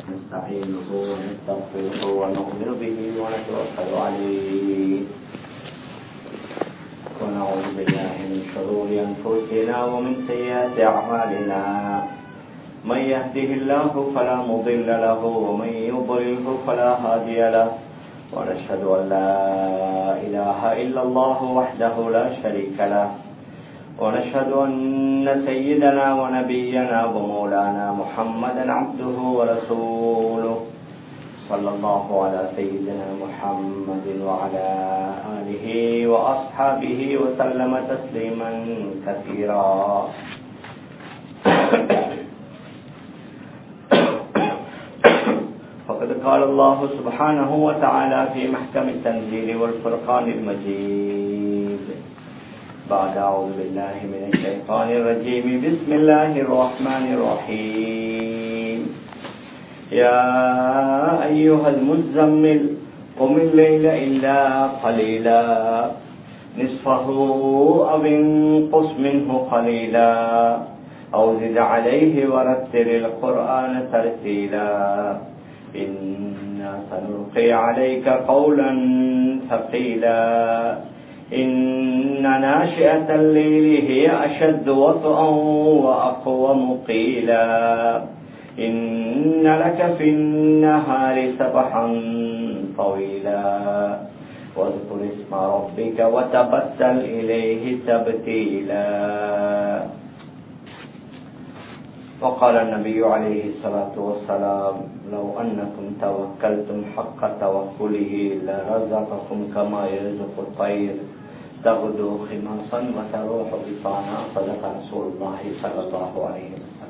نستعينه ونستغفره ونؤمن به ونتوكل عليه ونعوذ بالله من شرور انفسنا ومن سيئات اعمالنا من يهده الله فلا مضل له ومن يضلله فلا هادي له ونشهد ان لا اله الا الله وحده لا شريك له ونشهد أن سيدنا ونبينا ومولانا محمدا عبده ورسوله صلى الله على سيدنا محمد وعلى آله وأصحابه وسلم تسليما كثيرا فقد قال الله سبحانه وتعالى في محكم التنزيل والفرقان المجيد بعد أعوذ بالله من الشيطان الرجيم بسم الله الرحمن الرحيم يا أيها المزمل قم الليل إلا قليلا نصفه أو انقص منه قليلا أو زد عليه ورتل القرآن ترتيلا إنا سنلقي عليك قولا ثقيلا إن ناشئة الليل هي أشد وطئا وأقوم قيلا إن لك في النهار سبحا طويلا واذكر اسم ربك وتبتل إليه تبتيلا وقال النبي عليه الصلاة والسلام لو أنكم توكلتم حق توكله لرزقكم كما يرزق الطير تغدو خماصا وتروح بطانا صدق رسول الله صلى الله عليه وسلم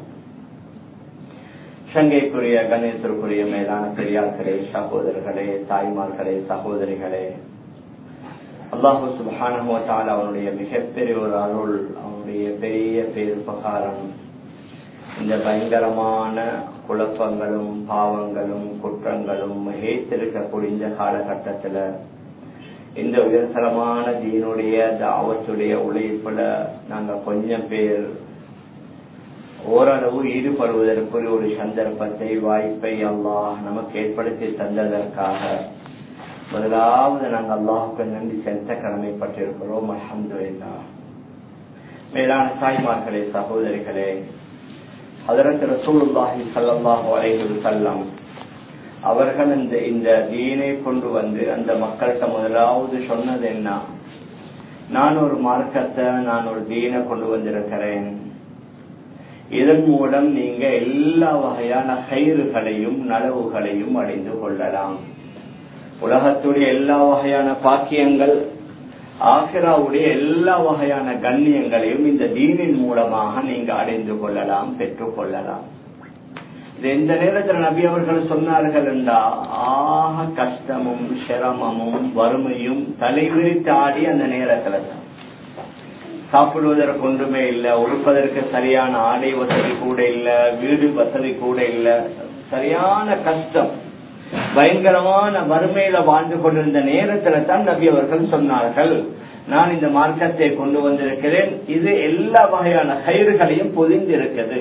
சங்கைக்குரிய கணேசருக்குரிய மேலான பெரியார்களே சகோதரர்களே தாய்மார்களே சகோதரிகளே அல்லாஹு சுபானுவத்தால் அவனுடைய மிகப்பெரிய ஒரு அருள் அவனுடைய பெரிய பேருபகாரம் இந்த பயங்கரமான குழப்பங்களும் பாவங்களும் குற்றங்களும் மகேத்திருக்கக்கூடிய இந்த காலகட்டத்துல இந்த உயர்தரமான தீனுடைய தாவத்துடைய உழைப்புல நாங்க கொஞ்சம் பேர் ஓரளவு ஈடுபடுவதற்குரிய ஒரு சந்தர்ப்பத்தை வாய்ப்பை அல்லாஹ் நமக்கு ஏற்படுத்தி தந்ததற்காக முதலாவது நாங்கள் அல்லாஹுக்கு நன்றி செலுத்த கடமைப்பட்டிருக்கிறோம் அலமதுல்லா மேலான தாய்மார்களே சகோதரிகளே அதற்கு ரசூலுல்லாஹி சல்லாஹு அலைஹி செல்லம் அவர்கள் இந்த இந்த தீனை கொண்டு வந்து அந்த மக்கள்கிட்ட முதலாவது சொன்னது என்ன நான் ஒரு மார்க்கத்தை நான் ஒரு தீனை கொண்டு வந்திருக்கிறேன் இதன் மூலம் நீங்க எல்லா வகையான கயிறுகளையும் நலவுகளையும் அடைந்து கொள்ளலாம் உலகத்துடைய எல்லா வகையான பாக்கியங்கள் ஆசிராவுடைய எல்லா வகையான கண்ணியங்களையும் இந்த தீனின் மூலமாக நீங்க அடைந்து கொள்ளலாம் பெற்றுக் கொள்ளலாம் இது எந்த நேரத்தில் நபி அவர்கள் சொன்னார்கள் என்றா ஆக கஷ்டமும் சிரமமும் வறுமையும் தலைவிரித்து ஆடி அந்த நேரத்துல தான் சாப்பிடுவதற்கு ஒன்றுமே இல்லை உடுப்பதற்கு சரியான ஆடை வசதி கூட இல்ல வீடு வசதி கூட இல்ல சரியான கஷ்டம் பயங்கரமான வறுமையில வாழ்ந்து கொண்டிருந்த நேரத்துல தான் நபி அவர்கள் சொன்னார்கள் நான் இந்த மார்க்கத்தை கொண்டு வந்திருக்கிறேன் இது எல்லா வகையான கயிறுகளையும் பொதிந்திருக்கிறது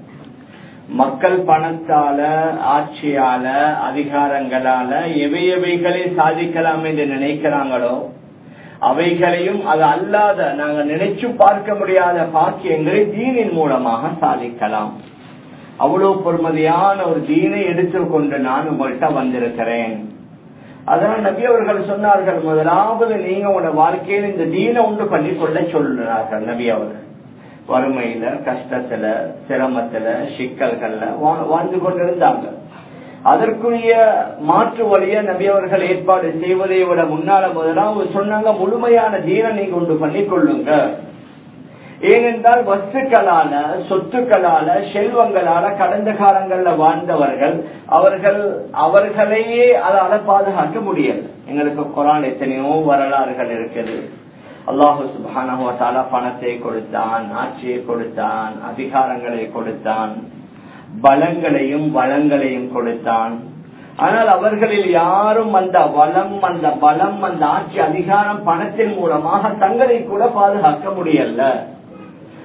மக்கள் பணத்தால ஆட்சியால அதிகாரங்களால எவை எவைகளை சாதிக்கலாம் என்று நினைக்கிறாங்களோ அவைகளையும் அது அல்லாத நாங்க நினைச்சு பார்க்க முடியாத பாக்கியங்களை தீனின் மூலமாக சாதிக்கலாம் அவ்வளவு பொறுமதியான ஒரு தீனை எடுத்துக்கொண்டு நான் உங்கள்கிட்ட வந்திருக்கிறேன் அதனால் நபி அவர்கள் சொன்னார்கள் முதலாவது நீங்க உங்களோட வாழ்க்கையில் இந்த தீனை உண்டு பண்ணி கொள்ள சொல்றார்கள் நபி அவர்கள் வறுமையில கஷ்டத்துல சிரமத்துல சிக்கல்கள்ல வாழ்ந்து கொண்டிருந்தாங்க அதற்குரிய மாற்று வழிய நபி அவர்கள் ஏற்பாடு செய்வதை விட முன்னால முதலாவது சொன்னாங்க முழுமையான தீனனை கொண்டு பண்ணி கொள்ளுங்க ஏனென்றால் வஸ்துக்களால சொத்துக்களால செல்வங்களால கடந்த காலங்கள்ல வாழ்ந்தவர்கள் அவர்கள் அவர்களையே அதால பாதுகாக்க முடியல எங்களுக்கு குரான் எத்தனையோ வரலாறுகள் இருக்குது அல்லாஹு சுபான பணத்தை கொடுத்தான் ஆட்சியை கொடுத்தான் அதிகாரங்களை கொடுத்தான் பலங்களையும் வளங்களையும் கொடுத்தான் ஆனால் அவர்களில் யாரும் அந்த வளம் அந்த பலம் அந்த ஆட்சி அதிகாரம் பணத்தின் மூலமாக தங்களை கூட பாதுகாக்க முடியல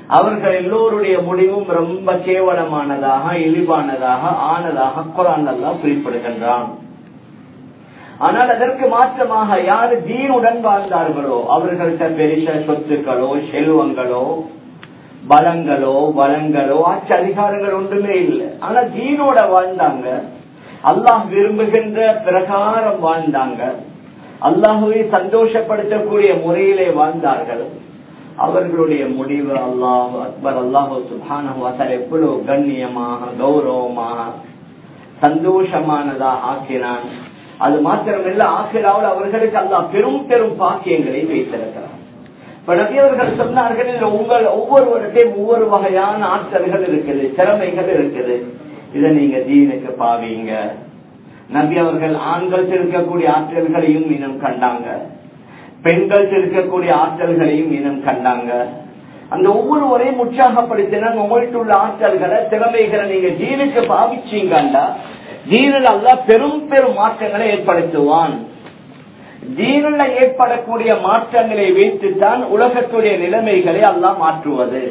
அவர்கள் எல்லோருடைய முடிவும் ரொம்ப கேவலமானதாக இழிவானதாக ஆனதாக குரான் எல்லாம் குறிப்பிடுகின்றான் ஆனால் அதற்கு மாற்றமாக யாரு தீனுடன் வாழ்ந்தார்களோ அவர்கள்ட்ட பெரிய சொத்துக்களோ செல்வங்களோ பலங்களோ வளங்களோ ஆட்சி அதிகாரங்கள் ஒன்றுமே இல்லை ஆனா தீனோட வாழ்ந்தாங்க அல்லாஹ் விரும்புகின்ற பிரகாரம் வாழ்ந்தாங்க அல்லாஹுவை சந்தோஷப்படுத்தக்கூடிய முறையிலே வாழ்ந்தார்கள் அவர்களுடைய முடிவு அல்லாஹ் அக்பர் அல்லாஹு சுபான எவ்வளவு கண்ணியமாக கௌரவமாக சந்தோஷமானதா ஆக்கினான் அது மாத்திரமல்ல ஆக்கிராவில் அவர்களுக்கு அல்லாஹ் பெரும் பெரும் பாக்கியங்களை வைத்திருக்கிறார் இப்ப நபியவர்கள் சொன்னார்கள் உங்கள் ஒவ்வொருவருடையும் ஒவ்வொரு வகையான ஆற்றல்கள் இருக்குது திறமைகள் இருக்குது இதை நீங்க தீனுக்கு பாவீங்க நபி அவர்கள் ஆண்கள் இருக்கக்கூடிய ஆற்றல்களையும் இனம் கண்டாங்க பெண்கள் இருக்கக்கூடிய ஆற்றல்களையும் இனம் கண்டாங்க அந்த ஒவ்வொருவரையும் உற்சாகப்படுத்தினாங்க உங்கள்கிட்ட உள்ள ஆற்றல்களை திறமைகளை நீங்க ஜீனுக்கு பாவிச்சீங்கண்டா ஜீனில் அல்ல பெரும் பெரும் மாற்றங்களை ஏற்படுத்துவான் ஜீனில் ஏற்படக்கூடிய மாற்றங்களை வைத்துத்தான் உலகத்துடைய நிலைமைகளை எல்லாம் மாற்றுவது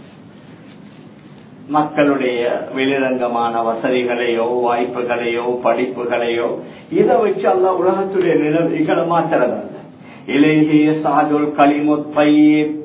மக்களுடைய வெளிரங்கமான வசதிகளையோ வாய்ப்புகளையோ படிப்புகளையோ இதை வச்சு அல்ல உலகத்துடைய நிலைமைகளை மாற்றுறதல்ல இலேஹிய சாதுல் களிமுத்தையீப்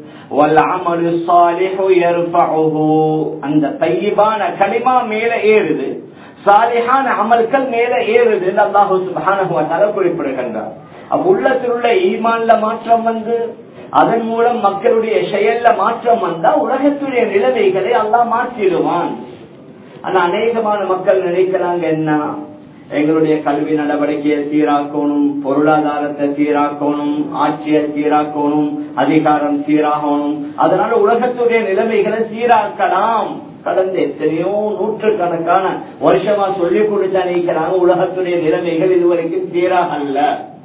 அந்த தையிபான களிமா மேல ஏறுது சாலிஹான அமல்கள் மேல ஏறுது அல்லாஹு சுபான குறிப்பிடுகின்றார் அவ்வுள்ளத்தில் உள்ள ஈமான்ல மாற்றம் வந்து அதன் மூலம் மக்களுடைய செயல்ல மாற்றம் வந்தா உலகத்துடைய நிலைமைகளை எல்லாம் மாற்றிடுவான் ஆனா அநேகமான மக்கள் நினைக்கிறாங்க என்ன எங்களுடைய கல்வி நடவடிக்கையை சீராக்கணும் பொருளாதாரத்தை சீராக்கணும் ஆட்சியை சீராக்கணும் அதிகாரம் சீராகணும் அதனால உலகத்துடைய நிலைமைகளை சீராக்கலாம் கடந்த எத்தனையோ நூற்றுக்கணக்கான வருஷமா சொல்லிக் கொடுத்தா நினைக்கிறாங்க உலகத்துடைய நிலைமைகள் இதுவரைக்கும் சீராக அல்ல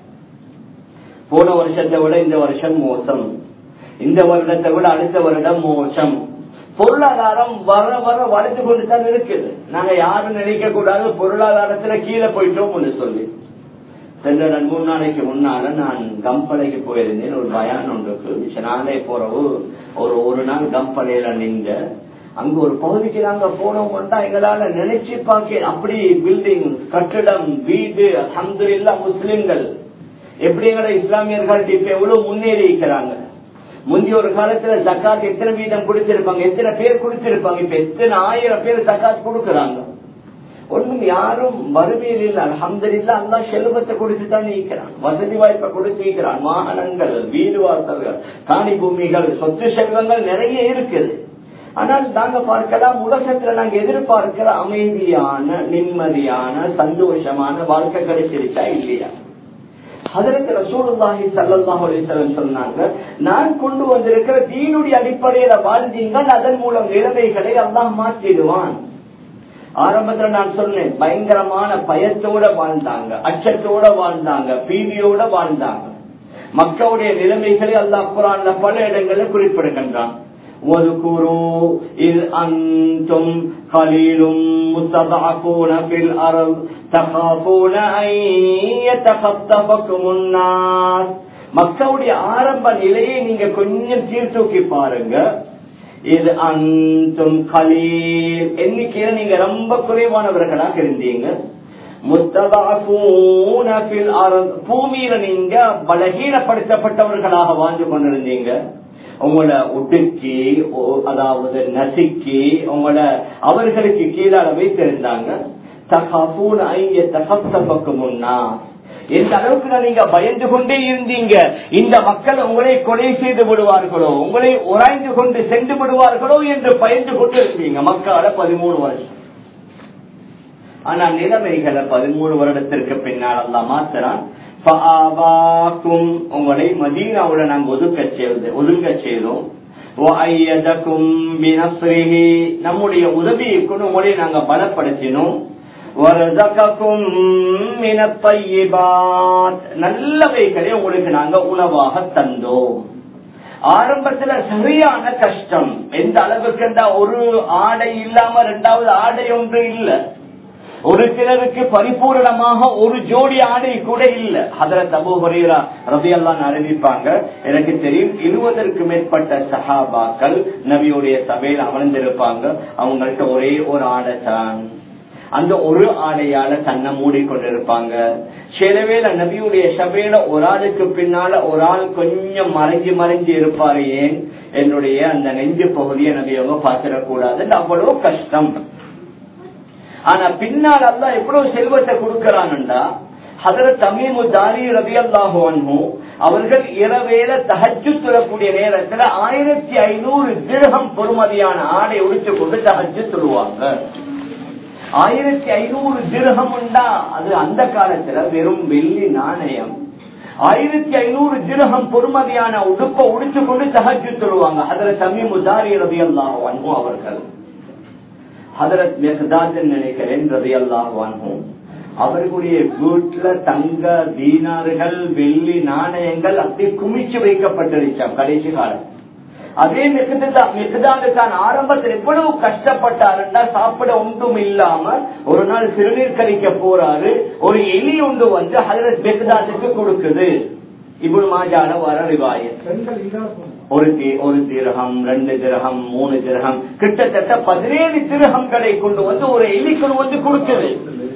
போன வருஷத்தை விட இந்த வருஷம் மோசம் இந்த வருடத்தை விட அடுத்த வருடம் மோசம் பொருளாதாரம் வர வர வளர்த்து கொண்டு தான் இருக்குது நாங்க யாரும் நினைக்க கூடாது பொருளாதாரத்துல கீழே போயிட்டோம் சொல்லி சென்ற ரெண்டு மூணு நாளைக்கு முன்னால நான் கம்பளைக்கு போயிருந்தேன் ஒரு பயான் ஒன்றுக்கு நாளே போறவு ஒரு ஒரு நாள் கம்பளையில நின்ற அங்க ஒரு பகுதிக்கு நாங்க போனோம்னா எங்களால நினைச்சு பார்க்க அப்படி பில்டிங் கட்டிடம் வீடு அஹமது இல்லா முஸ்லிம்கள் எப்படி எங்களை இஸ்லாமியர்கள் இப்ப எவ்வளவு முன்னேறி இருக்கிறாங்க முந்தைய ஒரு காலத்துல ஜக்காத் எத்தனை வீதம் கொடுத்திருப்பாங்க எத்தனை பேர் கொடுத்திருப்பாங்க இப்ப எத்தனை ஆயிரம் பேர் ஜக்காத் கொடுக்கறாங்க ஒண்ணும் யாரும் வறுமையில் இல்ல அலமதுல்லா அல்லா செல்வத்தை கொடுத்து தான் நீக்கிறான் வசதி வாய்ப்பை கொடுத்து நீக்கிறான் வாகனங்கள் வீடு வாசல்கள் காணி பூமிகள் சொத்து செல்வங்கள் நிறைய இருக்குது ஆனால் நாங்க பார்க்கலாம் உலகத்துல நாங்க எதிர்பார்க்கிற அமைதியான நிம்மதியான சந்தோஷமான வாழ்க்கை கிடைச்சிருச்சா இல்லையா அதற்கு ரசூலுல்லாஹி சல்லாஹ் அலிசல்லம் சொன்னாங்க நான் கொண்டு வந்திருக்கிற தீனுடைய அடிப்படையில வாழ்ந்தீங்கள் அதன் மூலம் நிலைமைகளை எல்லாம் மாற்றிடுவான் ஆரம்பத்துல நான் சொன்னேன் பயங்கரமான பயத்தோட வாழ்ந்தாங்க அச்சத்தோட வாழ்ந்தாங்க பீதியோட வாழ்ந்தாங்க மக்களுடைய நிலைமைகளை அல்லாஹ் குரான்ல பல இடங்களில் குறிப்பிடுகின்றான் واذكروا إذ أنتم قليل مستضعفون في الأرض تخافون أن يتخطفكم الناس மக்களுடைய ஆரம்ப நிலையை நீங்க கொஞ்சம் சீர்தூக்கி பாருங்க இது அந்தும் கலீல் எண்ணிக்கையில நீங்க ரொம்ப குறைவானவர்களாக இருந்தீங்க பூமியில நீங்க பலகீனப்படுத்தப்பட்டவர்களாக வாழ்ந்து கொண்டிருந்தீங்க உங்களை ஒடுக்கி அதாவது நசுக்கி உங்களை அவர்களுக்கு கீழால வைத்திருந்தாங்க தகாபூன் ஐய தகத்தபக்கு முன்னா எந்த அளவுக்கு நீங்க பயந்து கொண்டே இருந்தீங்க இந்த மக்கள் உங்களை கொலை செய்து விடுவார்களோ உங்களை உராய்ந்து கொண்டு சென்று விடுவார்களோ என்று பயந்து கொண்டு இருந்தீங்க மக்கால பதிமூணு வருஷம் ஆனா நிலைமைகளை பதிமூணு வருடத்திற்கு பின்னால் எல்லாம் மாத்திரான் உங்களை மதீனாவோட நாங்க ஒதுக்க செய்து ஒதுங்க செய்தோம் நம்முடைய உதவியை கொண்டு உங்களை நாங்க பலப்படுத்தினோம் நல்லவைகளை உங்களுக்கு நாங்க உணவாக தந்தோம் ஆரம்பத்துல சரியான கஷ்டம் எந்த அளவுக்கு ஒரு ஆடை இல்லாம ரெண்டாவது ஆடை ஒன்று இல்ல ஒரு சிலருக்கு பரிபூரணமாக ஒரு ஜோடி ஆடை கூட இல்ல ஹதரத் அபு ஹரீரா ரவி எல்லாம் அறிவிப்பாங்க எனக்கு தெரியும் இருபதற்கு மேற்பட்ட சஹாபாக்கள் நபியுடைய சபையில் அமர்ந்திருப்பாங்க அவங்கள்ட்ட ஒரே ஒரு ஆடை தான் அந்த ஒரு ஆடையால தன்னை மூடிக்கொண்டிருப்பாங்க சிலவேளை நபியுடைய சபையில ஒரு ஆளுக்கு பின்னால ஒரு ஆள் கொஞ்சம் மறைஞ்சு மறைஞ்சு இருப்பாரு ஏன் என்னுடைய அந்த நெஞ்சு பகுதியை நபியவங்க பார்த்திடக்கூடாது அவ்வளவு கஷ்டம் ஆனா பின்னால் அல்ல எவ்வளவு செல்வத்தை கொடுக்கிறான்டா ஹதரத் தமீமு தாரி ரவி அல்லாஹு அவர்கள் இரவேல தஹஜு சொல்லக்கூடிய நேரத்துல ஆயிரத்தி ஐநூறு திருகம் பொறுமதியான ஆடை உடிச்சு கொண்டு தஹஜு சொல்லுவாங்க ஆயிரத்தி ஐநூறு திருகம் உண்டா அது அந்த காலத்துல வெறும் வெள்ளி நாணயம் ஆயிரத்தி ஐநூறு திருகம் பொறுமதியான உடுப்ப உடிச்சு கொண்டு தகஜு சொல்லுவாங்க அதுல தமீமு தாரி ரவி அல்லாஹ் அவர்கள் ஹதரத் மெஹதாத் நினைக்கிறேன் ரவி அல்லாஹ் அவர்களுடைய வீட்டுல தங்க தீனார்கள் வெள்ளி நாணயங்கள் அப்படி குமிச்சு வைக்கப்பட்டிருச்சாம் கடைசி காலம் அதே மிகுதாண்டு தான் ஆரம்பத்தில் எவ்வளவு கஷ்டப்பட்டாருன்னா சாப்பிட ஒன்றும் இல்லாம ஒரு நாள் சிறுநீர் கழிக்க போறாரு ஒரு எலி ஒன்று வந்து ஹதரத் மிகுதாத்துக்கு கொடுக்குது இவ்வளவு மாஜான வர ரிவாயத் ஒரு ஒரு திரகம் ரெண்டு திரகம் மூணு திரகம் கிட்டத்தட்ட பதினேழு திரகங்களை கொண்டு வந்து ஒரு எலிக்குள் வந்து கொடுக்குது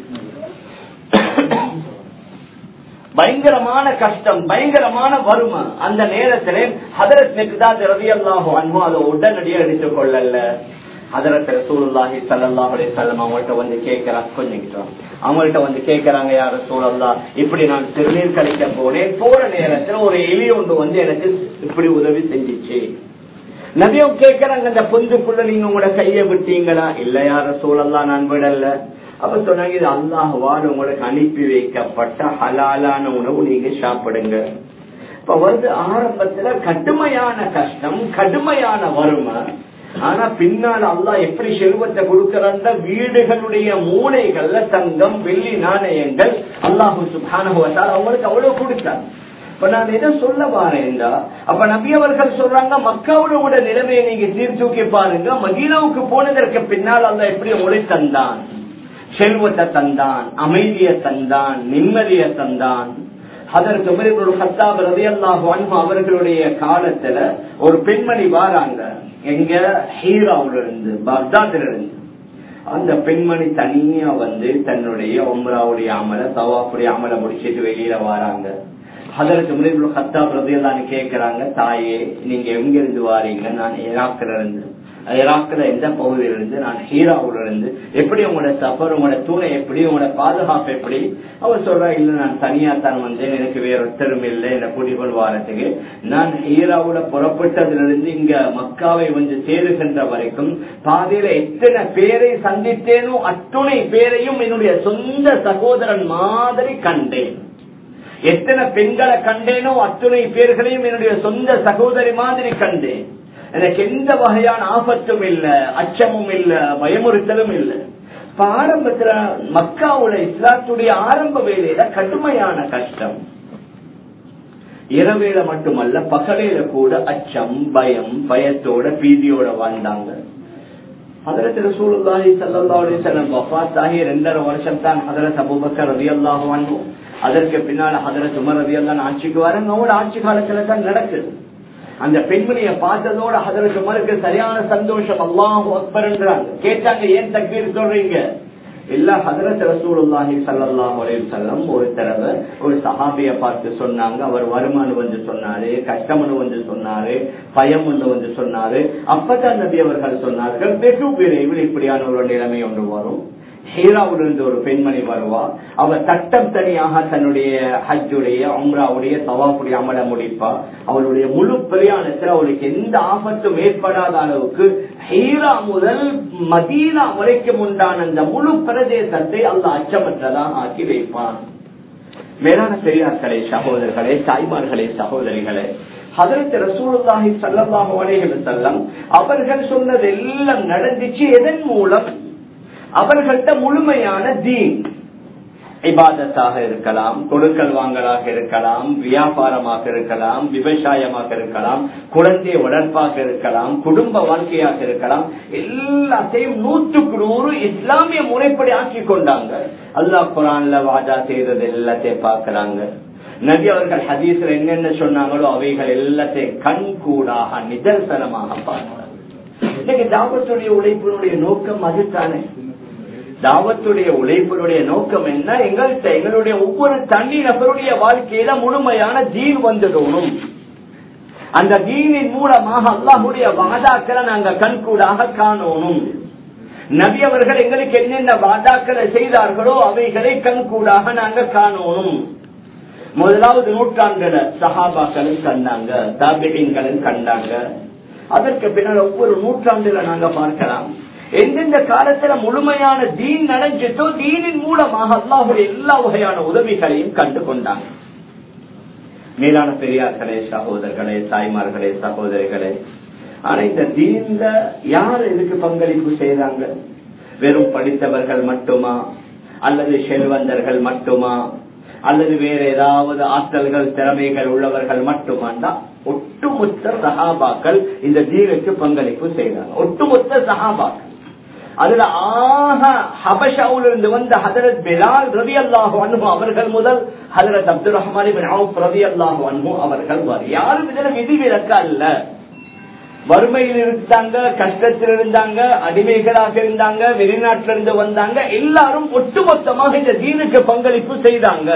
பயங்கரமான கஷ்டம் பயங்கரமான வறுமை அந்த நேரத்திலே ஹதரத் மிக்தாத் ரவி அல்லாஹு அன்பு அதை உடனடியாக எடுத்துக் கொள்ளல ஹதரத் ரசூலுல்லாஹி ஸல்லல்லாஹு அலைஹி வஸல்லம் அவங்கள்ட்ட வந்து கேக்குறாங்க கொஞ்சம் அவங்கள்ட்ட வந்து கேக்குறாங்க யார் ரசூலல்லா இப்படி நான் திருநீர் கழிக்க போனேன் போற நேரத்துல ஒரு எலி ஒன்று வந்து எனக்கு இப்படி உதவி செஞ்சிச்சு நபியம் கேக்குறாங்க இந்த பொந்துக்குள்ள நீங்க உங்களோட கைய விட்டீங்களா இல்ல யார சூழல்லாம் நான் விடல அப்ப சொன்னாங்க இது அல்லாஹ்வால் உங்களுக்கு அனுப்பி வைக்கப்பட்ட ஹலாலான உணவு நீங்க சாப்பிடுங்க இப்ப வந்து ஆரம்பத்துல கடுமையான கஷ்டம் கடுமையான வறுமை ஆனா பின்னால் அல்லாஹ் எப்படி செல்வத்தை கொடுக்கிறான் வீடுகளுடைய மூளைகள்ல தங்கம் வெள்ளி நாணயங்கள் அல்லாஹு சுபானுவத்தால் அவங்களுக்கு அவ்வளவு கொடுத்தாங்க இப்ப நான் எதை சொல்ல வாரேன்டா அப்ப நபி அவர்கள் சொல்றாங்க மக்காவோட நிலைமையை நீங்க சீர்தூக்கி பாருங்க மதீனாவுக்கு போனதற்கு பின்னால் அல்ல எப்படி உங்களை தந்தான் செல்வத்தை தந்தான் அமைதியை தந்தான் நிம்மதியை தந்தான் அதற்கு ஹத்தாப் ரவி அல்லாஹு அவர்களுடைய காலத்துல ஒரு பெண்மணி வாராங்க எங்க ஹீராவுல இருந்து பக்தாத்ல இருந்து அந்த பெண்மணி தனியா வந்து தன்னுடைய ஒம்ராவுடைய அமல தவாப்புடைய அமலை முடிச்சிட்டு வெளியில வராங்க அதற்கு முன்னாடி ஹத்தாப் ரதியல்லான்னு கேக்குறாங்க தாயே நீங்க எங்க இருந்து வாரீங்க நான் ஈராக்ல இருந்து ஈராக்ல எந்த பகுதியில இருந்து நான் ஹீராவுல இருந்து எப்படி உங்களோட சஃபர் உங்களோட தூணை எப்படி உங்களோட பாதுகாப்பு எப்படி அவர் சொல்றா இல்ல நான் தனியா தான் வந்தேன் எனக்கு வேற ஒத்தரும் இல்லை என்ன குடிகொள் வாரத்துக்கு நான் ஹீராவுல புறப்பட்டதுல இருந்து இங்க மக்காவை வந்து சேருகின்ற வரைக்கும் பாதையில எத்தனை பேரை சந்தித்தேனோ அத்துணை பேரையும் என்னுடைய சொந்த சகோதரன் மாதிரி கண்டேன் எத்தனை பெண்களை கண்டேனோ அத்துணை பேர்களையும் என்னுடைய சொந்த சகோதரி மாதிரி கண்டேன் எனக்கு எந்த வகையான ஆபத்தும் இல்ல அச்சமும் இல்ல பயமுறுத்தலும் இல்ல ஆரம்பத்துல மக்காவுல இஸ்லாத்துடைய ஆரம்ப வேலையில கடுமையான கஷ்டம் இரவேல மட்டுமல்ல பகலையில கூட அச்சம் பயம் பயத்தோட பீதியோட வாழ்ந்தாங்க ஹதரத் ரசூலுல்லாஹி ஸல்லல்லாஹு அலைஹி வஸல்லம் வஃபாத் ஆகி ரெண்டரை வருஷம் தான் ஹதரத் அபூபக்கர் ரலியல்லாஹு அன்ஹு அதற்கு பின்னால ஹதரத் உமர் ரலியல்லாஹு ஆட்சிக்கு வராங்க அவங்களோட ஆட்சி காலத்துல தான் நடக்குது அந்த பெண்மணியை பார்த்ததோட ஹதரத் உமருக்கு சரியான சந்தோஷம் அல்லாஹு அக்பர்ன்றாங்க கேட்டாங்க ஏன் தக்பீர் சொல்றீங்க இல்ல ஹதரத் ரசூலுல்லாஹி ஸல்லல்லாஹு அலைஹி வஸல்லம் ஒரு தடவை ஒரு சஹாபிய பார்த்து சொன்னாங்க அவர் வருமானு வந்து சொன்னாரு கஷ்டம்னு வந்து சொன்னாரு பயம் ஒன்று வந்து சொன்னாரு அப்பதான் நபி அவர்கள் சொன்னார்கள் வெகு விரைவில் இப்படியான ஒரு நிலைமை ஒன்று வரும் ஹீராவிலிருந்து ஒரு பெண்மணி வருவா அவ தட்டம் தனியாக தன்னுடைய ஹஜ்ஜுடைய அம்ராவுடைய தவாப்புடைய அமல முடிப்பா அவளுடைய முழு பிரயாணத்தில் அவளுக்கு எந்த ஆபத்தும் ஏற்படாத அளவுக்கு ஹீரா முதல் மதீனா வரைக்கும் உண்டான அந்த முழு பிரதேசத்தை அந்த அச்சமற்றதாக ஆக்கி வைப்பான் மேலான பெரியார்களே சகோதரர்களே தாய்மார்களே சகோதரிகளே அதற்கு ரசூலுல்லாஹி சல்லாஹு அலைஹி வஸல்லம் அவர்கள் சொன்னது எல்லாம் நடந்துச்சு எதன் மூலம் அவர்கள்ட்ட முழுமையான தீன் இபாதத்தாக இருக்கலாம் கொடுக்கல் வாங்கலாக இருக்கலாம் வியாபாரமாக இருக்கலாம் விவசாயமாக இருக்கலாம் குழந்தை வளர்ப்பாக இருக்கலாம் குடும்ப வாழ்க்கையாக இருக்கலாம் எல்லாத்தையும் நூற்றுக்கு நூறு இஸ்லாமிய முறைப்படி ஆக்கி கொண்டாங்க அல்லாஹ் குரான்ல வாஜா செய்தது எல்லாத்தையும் பார்க்கிறாங்க நபி அவர்கள் ஹதீஸ்ல என்னென்ன சொன்னாங்களோ அவைகள் எல்லாத்தையும் கண் கூடாக நிதர்சனமாக பார்க்கிறாங்க இன்னைக்கு தாபத்துடைய உழைப்பினுடைய நோக்கம் அதுதானே தாவத்துடைய உழைப்பினுடைய நோக்கம் என்ன எங்கள்கிட்ட எங்களுடைய ஒவ்வொரு தனி நபருடைய வாழ்க்கையில முழுமையான தீன் வந்துடணும் அந்த தீனின் மூலமாக அல்லாஹுடைய வாதாக்களை நாங்க கண்கூடாக காணணும் நபி அவர்கள் எங்களுக்கு என்னென்ன வாதாக்களை செய்தார்களோ அவைகளை கண்கூடாக நாங்க காணணும் முதலாவது நூற்றாண்டுல சஹாபாக்களும் கண்டாங்க தாபிகங்களும் கண்டாங்க அதற்கு பின்னால் ஒவ்வொரு நூற்றாண்டுல நாங்க பார்க்கலாம் எந்தெந்த காலத்துல முழுமையான தீன் நடந்துட்டோ தீனின் மூலமாக அல்லாஹுடைய எல்லா வகையான உதவிகளையும் கண்டு கொண்டாங்க மேலான பெரியார்களே சகோதரர்களே தாய்மார்களே சகோதரிகளே ஆனா இந்த தீன்ல யார் இதுக்கு பங்களிப்பு செய்யறாங்க வெறும் படித்தவர்கள் மட்டுமா அல்லது செல்வந்தர்கள் மட்டுமா அல்லது வேற ஏதாவது ஆற்றல்கள் திறமைகள் உள்ளவர்கள் மட்டுமாண்டா ஒட்டுமொத்த சகாபாக்கள் இந்த தீனுக்கு பங்களிப்பு செய்யறாங்க ஒட்டுமொத்த சகாபாக்கள் அதுல ஆக ஹபஷாவில் இருந்து வந்த ஹதரத் பிலால் ரவி அல்லாஹு அன்பு அவர்கள் முதல் ஹதரத் அப்துல் ரஹ்மான் ரவி அல்லாஹு அன்பு அவர்கள் யாரும் இதுல விதிவிலக்க அல்ல வறுமையில் இருந்தாங்க கஷ்டத்தில் இருந்தாங்க அடிமைகளாக இருந்தாங்க வெளிநாட்டில இருந்து வந்தாங்க எல்லாரும் ஒட்டுமொத்தமாக இந்த தீனுக்கு பங்களிப்பு செய்தாங்க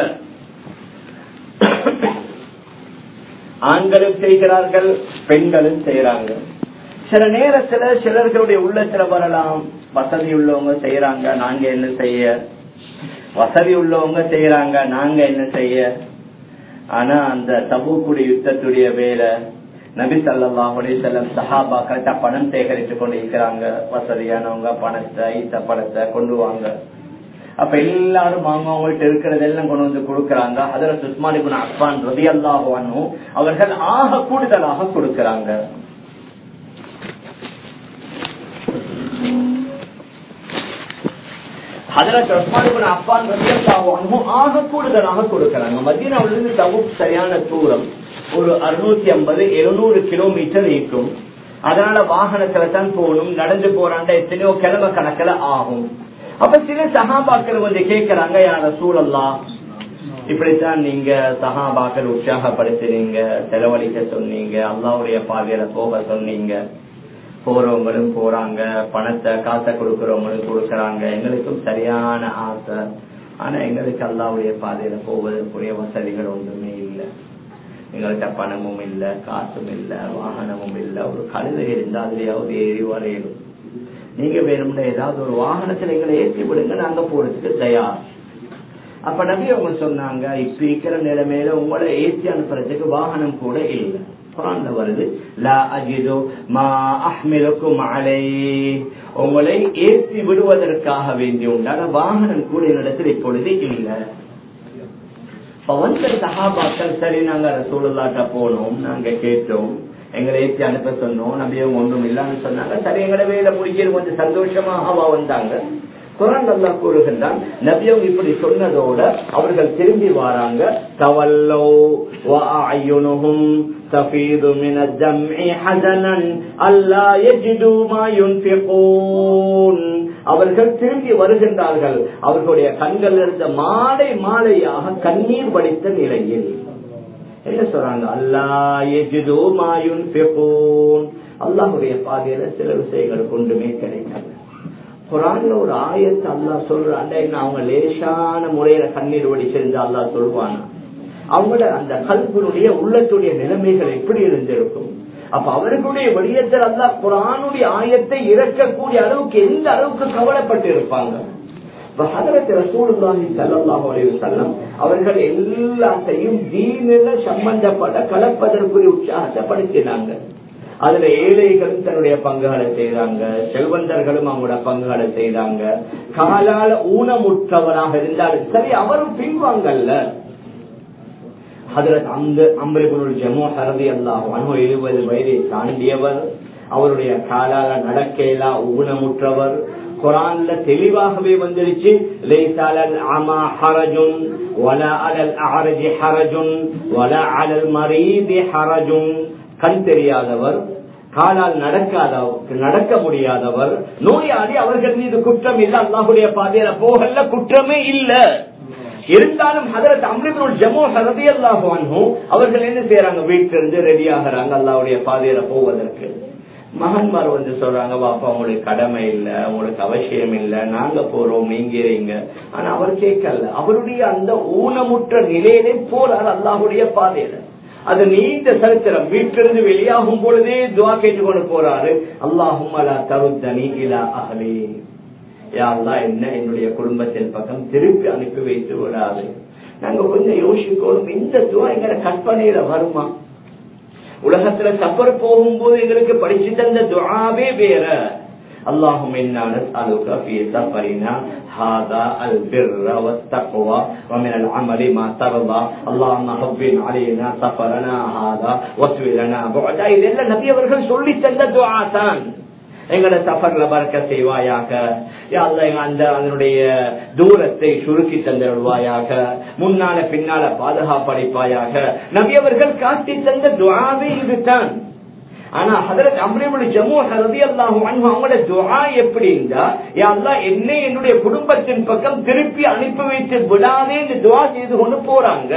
ஆண்களும் செய்கிறார்கள் பெண்களும் செய்யறாங்க சில நேரத்துல சிலர்களுடைய உள்ளத்துல வரலாம் வசதி உள்ளவங்க செய்யறாங்க நாங்க என்ன செய்ய வசதி உள்ளவங்க செய்யறாங்க நாங்க என்ன செய்ய ஆனா அந்த தபுக்குடி யுத்தத்துடைய வேலை நபி சல்லாஹுடைய செல்லம் சஹாபா கரெக்டா பணம் சேகரித்து கொண்டு இருக்கிறாங்க வசதியானவங்க பணத்தை ஈத்த பணத்தை கொண்டு வாங்க அப்ப எல்லாரும் அவங்க அவங்கள்ட்ட இருக்கிறதெல்லாம் கொண்டு வந்து கொடுக்கறாங்க அதுல சுஸ்மானிபுன் அப்பான் ரதி அல்லாஹுவானும் அவர்கள் ஆக கூடுதலாக கொடுக்கறாங்க ஆக கூடுதலாக கொடுக்கறாங்க மத்தியானிலிருந்து தபுக் சரியான தூரம் ஒரு அறுநூத்தி ஐம்பது எழுநூறு கிலோமீட்டர் இருக்கும் அதனால வாகனத்துல தான் போகணும் நடந்து போறாண்ட எத்தனையோ கிழமை கணக்கில் ஆகும் அப்ப சில சகாபாக்கள் வந்து கேட்கிறாங்க யார சூழல்லாம் இப்படித்தான் நீங்க சகாபாக்கள் உற்சாகப்படுத்தினீங்க செலவழிக்க சொன்னீங்க அல்லாவுடைய பாதையில போக சொன்னீங்க போறவங்களும் போறாங்க பணத்தை காசை கொடுக்கறவங்களும் கொடுக்கறாங்க எங்களுக்கும் சரியான ஆசை ஆனா எங்களுக்கு அல்லாவுடைய பாதையில போவதற்குரிய வசதிகள் ஒன்றுமே இல்லை எங்கள்கிட்ட பணமும் இல்ல காசும் இல்ல வாகனமும் இல்ல ஒரு கழுதை இருந்தா அதுலயாவது ஏறி வரையணும் நீங்க வேணும்னா ஏதாவது ஒரு வாகனத்துல எங்களை ஏற்றி விடுங்க நாங்க போறதுக்கு தயார் அப்ப நபி அவங்க சொன்னாங்க இப்ப இருக்கிற நிலைமையில உங்களை ஏற்றி அனுப்புறதுக்கு வாகனம் கூட இல்லை குரான்ல வருது லா அஜிது மா அஹ்மிலுக்கும் அலை உங்களை ஏற்றி விடுவதற்காக வேண்டி உண்டான வாகனம் கூட என்னிடத்தில் இப்பொழுது இல்லை வந்த சகாபாக்கள் சரி நாங்க ரசூலுல்லாட்ட போனோம் நாங்க கேட்டோம் எங்களை ஏற்றி அனுப்ப சொன்னோம் நம்பியும் ஒன்றும் இல்லன்னு சொன்னாங்க சரி எங்களை வேலை முடிக்கிறது கொஞ்சம் சந்தோஷமாக வந்தாங்க குரான் அல்லா கூறுகின்றான் நபியம் இப்படி சொன்னதோட அவர்கள் திரும்பி வராங்க தவல்லோ وأعينهم تفيض من الدمع حزنا ألا يجدوا ما ينفقون அவர்கள் திரும்பி வருகின்றார்கள் அவர்களுடைய கண்கள் இருந்த மாலை மாலையாக கண்ணீர் வடித்த நிலையில் என்ன சொல்றாங்க அல்லா எஜிதோ மாயுன் அல்லாஹுடைய பாதையில சில விஷயங்கள் கொண்டுமே கிடைக்காது குரான்ல ஒரு ஆயத்தை அல்லா சொல்றாண்ட என்ன அவங்க லேசான முறையில கண்ணீர் வடிச்சிருந்தா அல்லா சொல்லுவானா அவங்களோட அந்த கல்வனுடைய உள்ளத்துடைய நிலைமைகள் எப்படி இருந்திருக்கும் அப்ப அவர்களுடைய வெளியத்தில் அல்லா குரானுடைய ஆயத்தை இறக்கக்கூடிய அளவுக்கு எந்த அளவுக்கு கவலைப்பட்டு இருப்பாங்க அவர்கள் எல்லாத்தையும் தீனில சம்பந்தப்பட்ட கலப்பதற்குரிய உற்சாகத்தை படுத்தினாங்க அதுல ஏழைகளும் தன்னுடைய பங்குகளை செய்யறாங்க செல்வந்தர்களும் அவங்களோட பங்குகளை செய்யறாங்க காலால ஊனமுற்றவராக இருந்தாலும் சரி அவரும் பின்வாங்கல்ல ஹதரத் அந்த அம்பரிபுருள் ஜமோ ஹரதி அல்லாஹ் அனு எழுபது வயதை தாண்டியவர் அவருடைய காலால நடக்கையிலா ஊனமுற்றவர் குரான்ல தெளிவாகவே வந்துருச்சு லைசாலல் அமா ஹரஜுன் வலா அலல் அஹரஜி ஹரஜுன் வலா அலல் மரீதி ஹரஜுன் கண் தெரியாதவர் காலால் நடக்காத நடக்க முடியாதவர் நோயாளி அவர்கள் மீது குற்றம் இல்ல அல்லாஹுடைய பாதையில போகல குற்றமே இல்ல இருந்தாலும் ஹதரத் அம்ரிபுல் ஜமோ சரதி அல்லாஹு அவர்கள் என்ன செய்யறாங்க வீட்டுல இருந்து ரெடி ஆகிறாங்க அல்லாவுடைய பாதையில போவதற்கு மகன்மார் வந்து சொல்றாங்க பாப்பா உங்களுக்கு கடமை இல்ல உங்களுக்கு அவசியம் இல்ல நாங்க போறோம் நீங்க இருங்க ஆனா அவர் கேட்கல அவருடைய அந்த ஊனமுற்ற நிலையிலே போறார் அல்லாஹுடைய பாதையில அது நீண்ட சரித்திரம் வீட்டிலிருந்து வெளியாகும் பொழுதே துவா கேட்டுக்கொண்டு போறாரு அல்லாஹும் அலா தருத்தனி இலா அகலே யாரெல்லாம் என்ன என்னுடைய குடும்பத்தின் பக்கம் திருப்பி அனுப்பி வைத்து விடாது நாங்க கொஞ்சம் யோசிக்கணும் இந்த துவா எங்களை கற்பனையில வருமா உலகத்துல சஃபர் போகும்போது எங்களுக்கு படிச்சு தந்த துவாவே வேற اللهم انا نسالك في سفرنا هذا البر والتقوى ومن العمل ما ترضى اللهم هون علينا سفرنا هذا واسوي لنا بعدا இதெல்லாம் நபி அவர்கள் சொல்லி தந்த துஆ தான் எங்களை சஃபர்ல பறக்க செய்வாயாக அந்த அதனுடைய தூரத்தை சுருக்கி தந்தருவாயாக முன்னால பின்னால பாதுகாப்பளிப்பாயாக நபி அவர்கள் காட்டி தந்த துவாவே இதுதான் ஆனா ஹதரத் அம்ரேபுல் ஜம்மு ரதி அல்லாஹும் அவங்களோட துவா எப்படி இருந்தா யாருலா என்னை என்னுடைய குடும்பத்தின் பக்கம் திருப்பி அனுப்பி வைத்து விடாதே இந்த துவா செய்து கொண்டு போறாங்க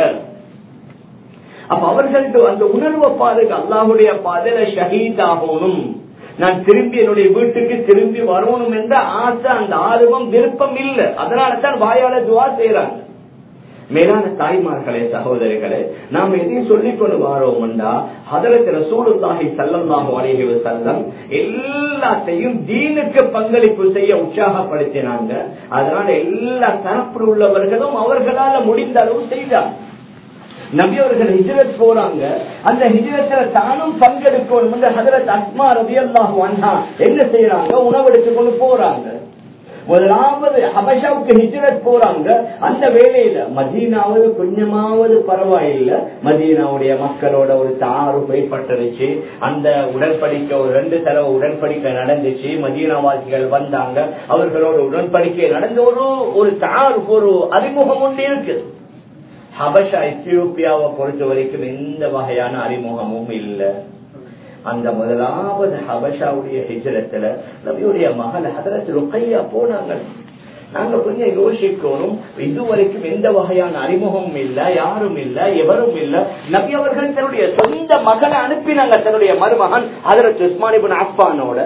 அப்ப அவர்களுக்கு அந்த உணர்வை பாருங்க அல்லாஹுடைய பாதையில ஷஹீத் ஆகணும் நான் திரும்பி என்னுடைய வீட்டுக்கு திரும்பி வரணும் என்ற ஆசை அந்த ஆர்வம் விருப்பம் இல்லை அதனால தான் வாயால துவா செய்யறாங்க மேலான தாய்மார்களே சகோதரிகளே நாம் எதையும் சொல்லிக் கொண்டு வாரோம்டா ஹதரத் ரசூலுல்லாஹி சல்லல்லாஹு அலைஹி வஸல்லம் எல்லாத்தையும் தீனுக்கு பங்களிப்பு செய்ய உற்சாகப்படுத்தினாங்க அதனால எல்லா தரப்பில் உள்ளவர்களும் அவர்களால முடிந்த அளவு செய்தாங்க நபி அவர்கள் ஹிஜரத் போறாங்க அந்த ஹிஜரத்துல தானும் பங்கெடுக்கணும் ஹதரத் அஸ்மா ரபி அல்லாஹு அண்ணா என்ன செய்யறாங்க உணவெடுத்து கொண்டு போறாங்க முதலாவது ஹபஷாவுக்கு ஹிஜரத் போறாங்க அந்த வேலையில மதீனாவது கொஞ்சமாவது பரவாயில்ல மதீனாவுடைய மக்களோட ஒரு தாறு ஏற்பட்டுருச்சு அந்த உடன்படிக்கை ஒரு ரெண்டு தடவை உடன்படிக்கை நடந்துச்சு மதீனாவாசிகள் வந்தாங்க அவர்களோட உடன்படிக்கை நடந்த ஒரு ஒரு தாறு ஒரு அறிமுகம் ஒன்று இருக்கு ஹபஷா எத்தியோப்பியாவை பொறுத்த வரைக்கும் எந்த வகையான அறிமுகமும் இல்லை அந்த முதலாவது ஹபஷாவுடைய ஹிஜரத்துல நபியுடைய மகள் ஹதரத் ருக்கையா போனாங்க நாங்க கொஞ்சம் யோசிக்கணும் இதுவரைக்கும் எந்த வகையான அறிமுகமும் இல்ல யாரும் இல்ல எவரும் இல்ல நபி அவர்கள் தன்னுடைய சொந்த மகனை அனுப்பினாங்க தன்னுடைய மருமகன் ஹதரத் உஸ்மானிபின் அஃபானோட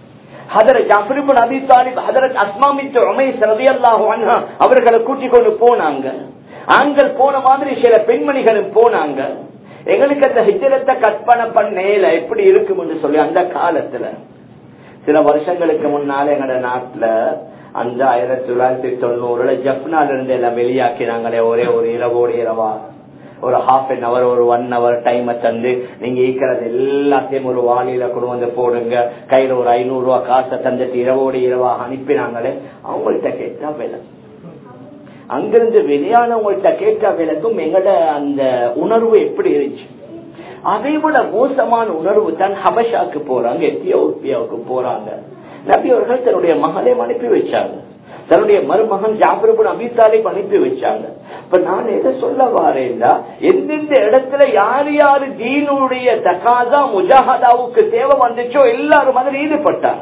ஹதரத் ஜாஃபரிபின் அபி தாலிப் ஹதரத் அஸ்மாமித்து உமைஸ் ரலியல்லாஹு அன்ஹா அவர்களை கூட்டிக் கொண்டு போனாங்க ஆண்கள் போன மாதிரி சில பெண்மணிகளும் போனாங்க எங்களுக்கு அந்த ஹிஜரத்தை கற்பனை பண்ணேல எப்படி இருக்கும்னு சொல்லி அந்த காலத்துல சில வருஷங்களுக்கு முன்னால எங்கட நாட்டுல அந்த ஆயிரத்தி தொள்ளாயிரத்தி தொண்ணூறுல ஜப்னால இருந்து எல்லாம் வெளியாக்கினாங்களே ஒரே ஒரு இரவோடு இரவா ஒரு ஹாஃப் அன் அவர் ஒரு ஒன் ஹவர் டைமை தந்து நீங்க ஈக்கிறது எல்லாத்தையும் ஒரு வாளியில கொண்டு வந்து போடுங்க கையில ஒரு ஐநூறு ரூபாய் காசை தந்துட்டு இரவோடு இரவா அனுப்பினாங்களே அவங்கள்ட்ட கேட்டா வேலை அங்கிருந்து வெளியானவங்கள்ட்ட கேட்ட விளக்கும் எங்கட அந்த உணர்வு எப்படி இருந்துச்சு அதை விட மோசமான உணர்வு தான் ஹபஷாக்கு போறாங்க எத்தியோப்பியாவுக்கு போறாங்க நபி அவர்கள் தன்னுடைய மகனை அனுப்பி வச்சாங்க தன்னுடைய மருமகன் ஜாபரபுன் அபித்தாலிப் அனுப்பி வச்சாங்க இப்ப நான் எதை சொல்ல வாரேன்னா எந்தெந்த இடத்துல யார் யாரு தீனுடைய தகாதா முஜாஹதாவுக்கு தேவை வந்துச்சோ எல்லாரும் அதில் ஈடுபட்டாங்க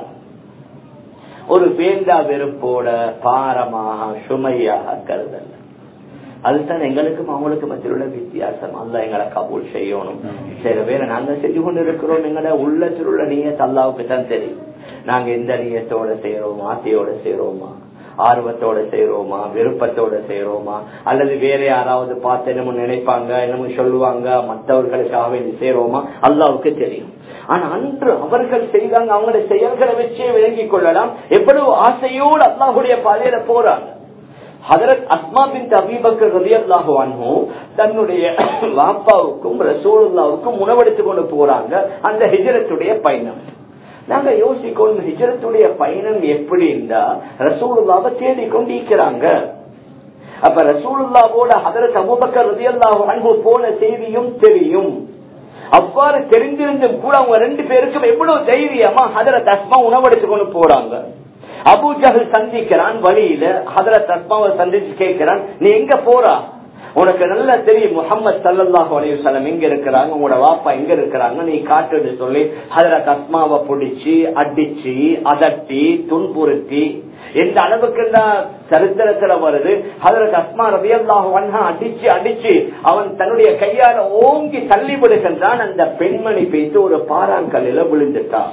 ஒரு வேண்டா வெறுப்போட பாரமாக சுமையாக கருதல் அதுதான் எங்களுக்கும் அவங்களுக்கு மத்தியில் உள்ள வித்தியாசம் அல்ல எங்களை கபூல் செய்யணும் சில பேரை நாங்க செஞ்சு கொண்டு இருக்கிறோம் எங்களோட உள்ளத்தில் உள்ள நீயத் அல்லாவுக்கு தான் தெரியும் நாங்க எந்த நீயத்தோட செய்யறோமா ஆசையோட செய்யறோமா ஆர்வத்தோட செய்யறோமா விருப்பத்தோட செய்யறோமா அல்லது வேற யாராவது பார்த்து என்னமோ நினைப்பாங்க என்னமோ சொல்லுவாங்க மற்றவர்களுக்காக வேண்டி செய்யறோமா அல்லாவுக்கு தெரியும் ஆனா அன்று அவர்கள் செய்தாங்க அவங்களுடைய செயல்களை வச்சே விளங்கிக் கொள்ளலாம் எவ்வளவு ஆசையோடு அல்லாஹுடைய பாதையில போறாங்க ஹதரத் அஸ்மா பின் அபீபக்கர் ரலியல்லாஹு அன்ஹு தன்னுடைய வாப்பாவுக்கும் ரசூலுல்லாவுக்கும் உணவெடுத்துக் கொண்டு போறாங்க அந்த ஹிஜரத்துடைய பயணம் நாங்க யோசிக்கணும் ஹிஜரத்துடைய பயணம் எப்படி இருந்தா ரசூலுல்லாவை தேடிக்கொண்டு இருக்கிறாங்க அப்ப ரசூலுல்லாவோட ஹதரத் அபூபக்கர் ரலியல்லாஹு அன்ஹு போன செய்தியும் தெரியும் அவ்வாறு தெரிந்திருந்தும் கூட அவங்க ரெண்டு பேருக்கும் எவ்வளவு தைரியமா ஹதரத் அஸ்மா உணவெடுத்துக் கொண்டு போறாங்க அபூஜஹல் சந்திக்கிறான் வழியில ஹதரத் அஸ்மாவை சந்திச்சு கேட்கிறான் நீ எங்க போறா உனக்கு நல்லா தெரியும் முகமது சல்லாஹு அலையுசலம் எங்க இருக்கிறாங்க உங்களோட வாப்பா எங்க இருக்கிறாங்க நீ காட்டுன்னு சொல்லி ஹதரத் அஸ்மாவை பிடிச்சி அடிச்சு அதட்டி துன்புறுத்தி எந்த அளவுக்கு சரித்திரத்துல வருது ஹதரத் அஸ்மா ரவி அல்லாஹு அடிச்சு அடிச்சு அவன் தன்னுடைய கையால ஓங்கி தள்ளி விடுகின்றான் அந்த பெண்மணி பேசி ஒரு பாறாங்கல்லில விழுந்துட்டான்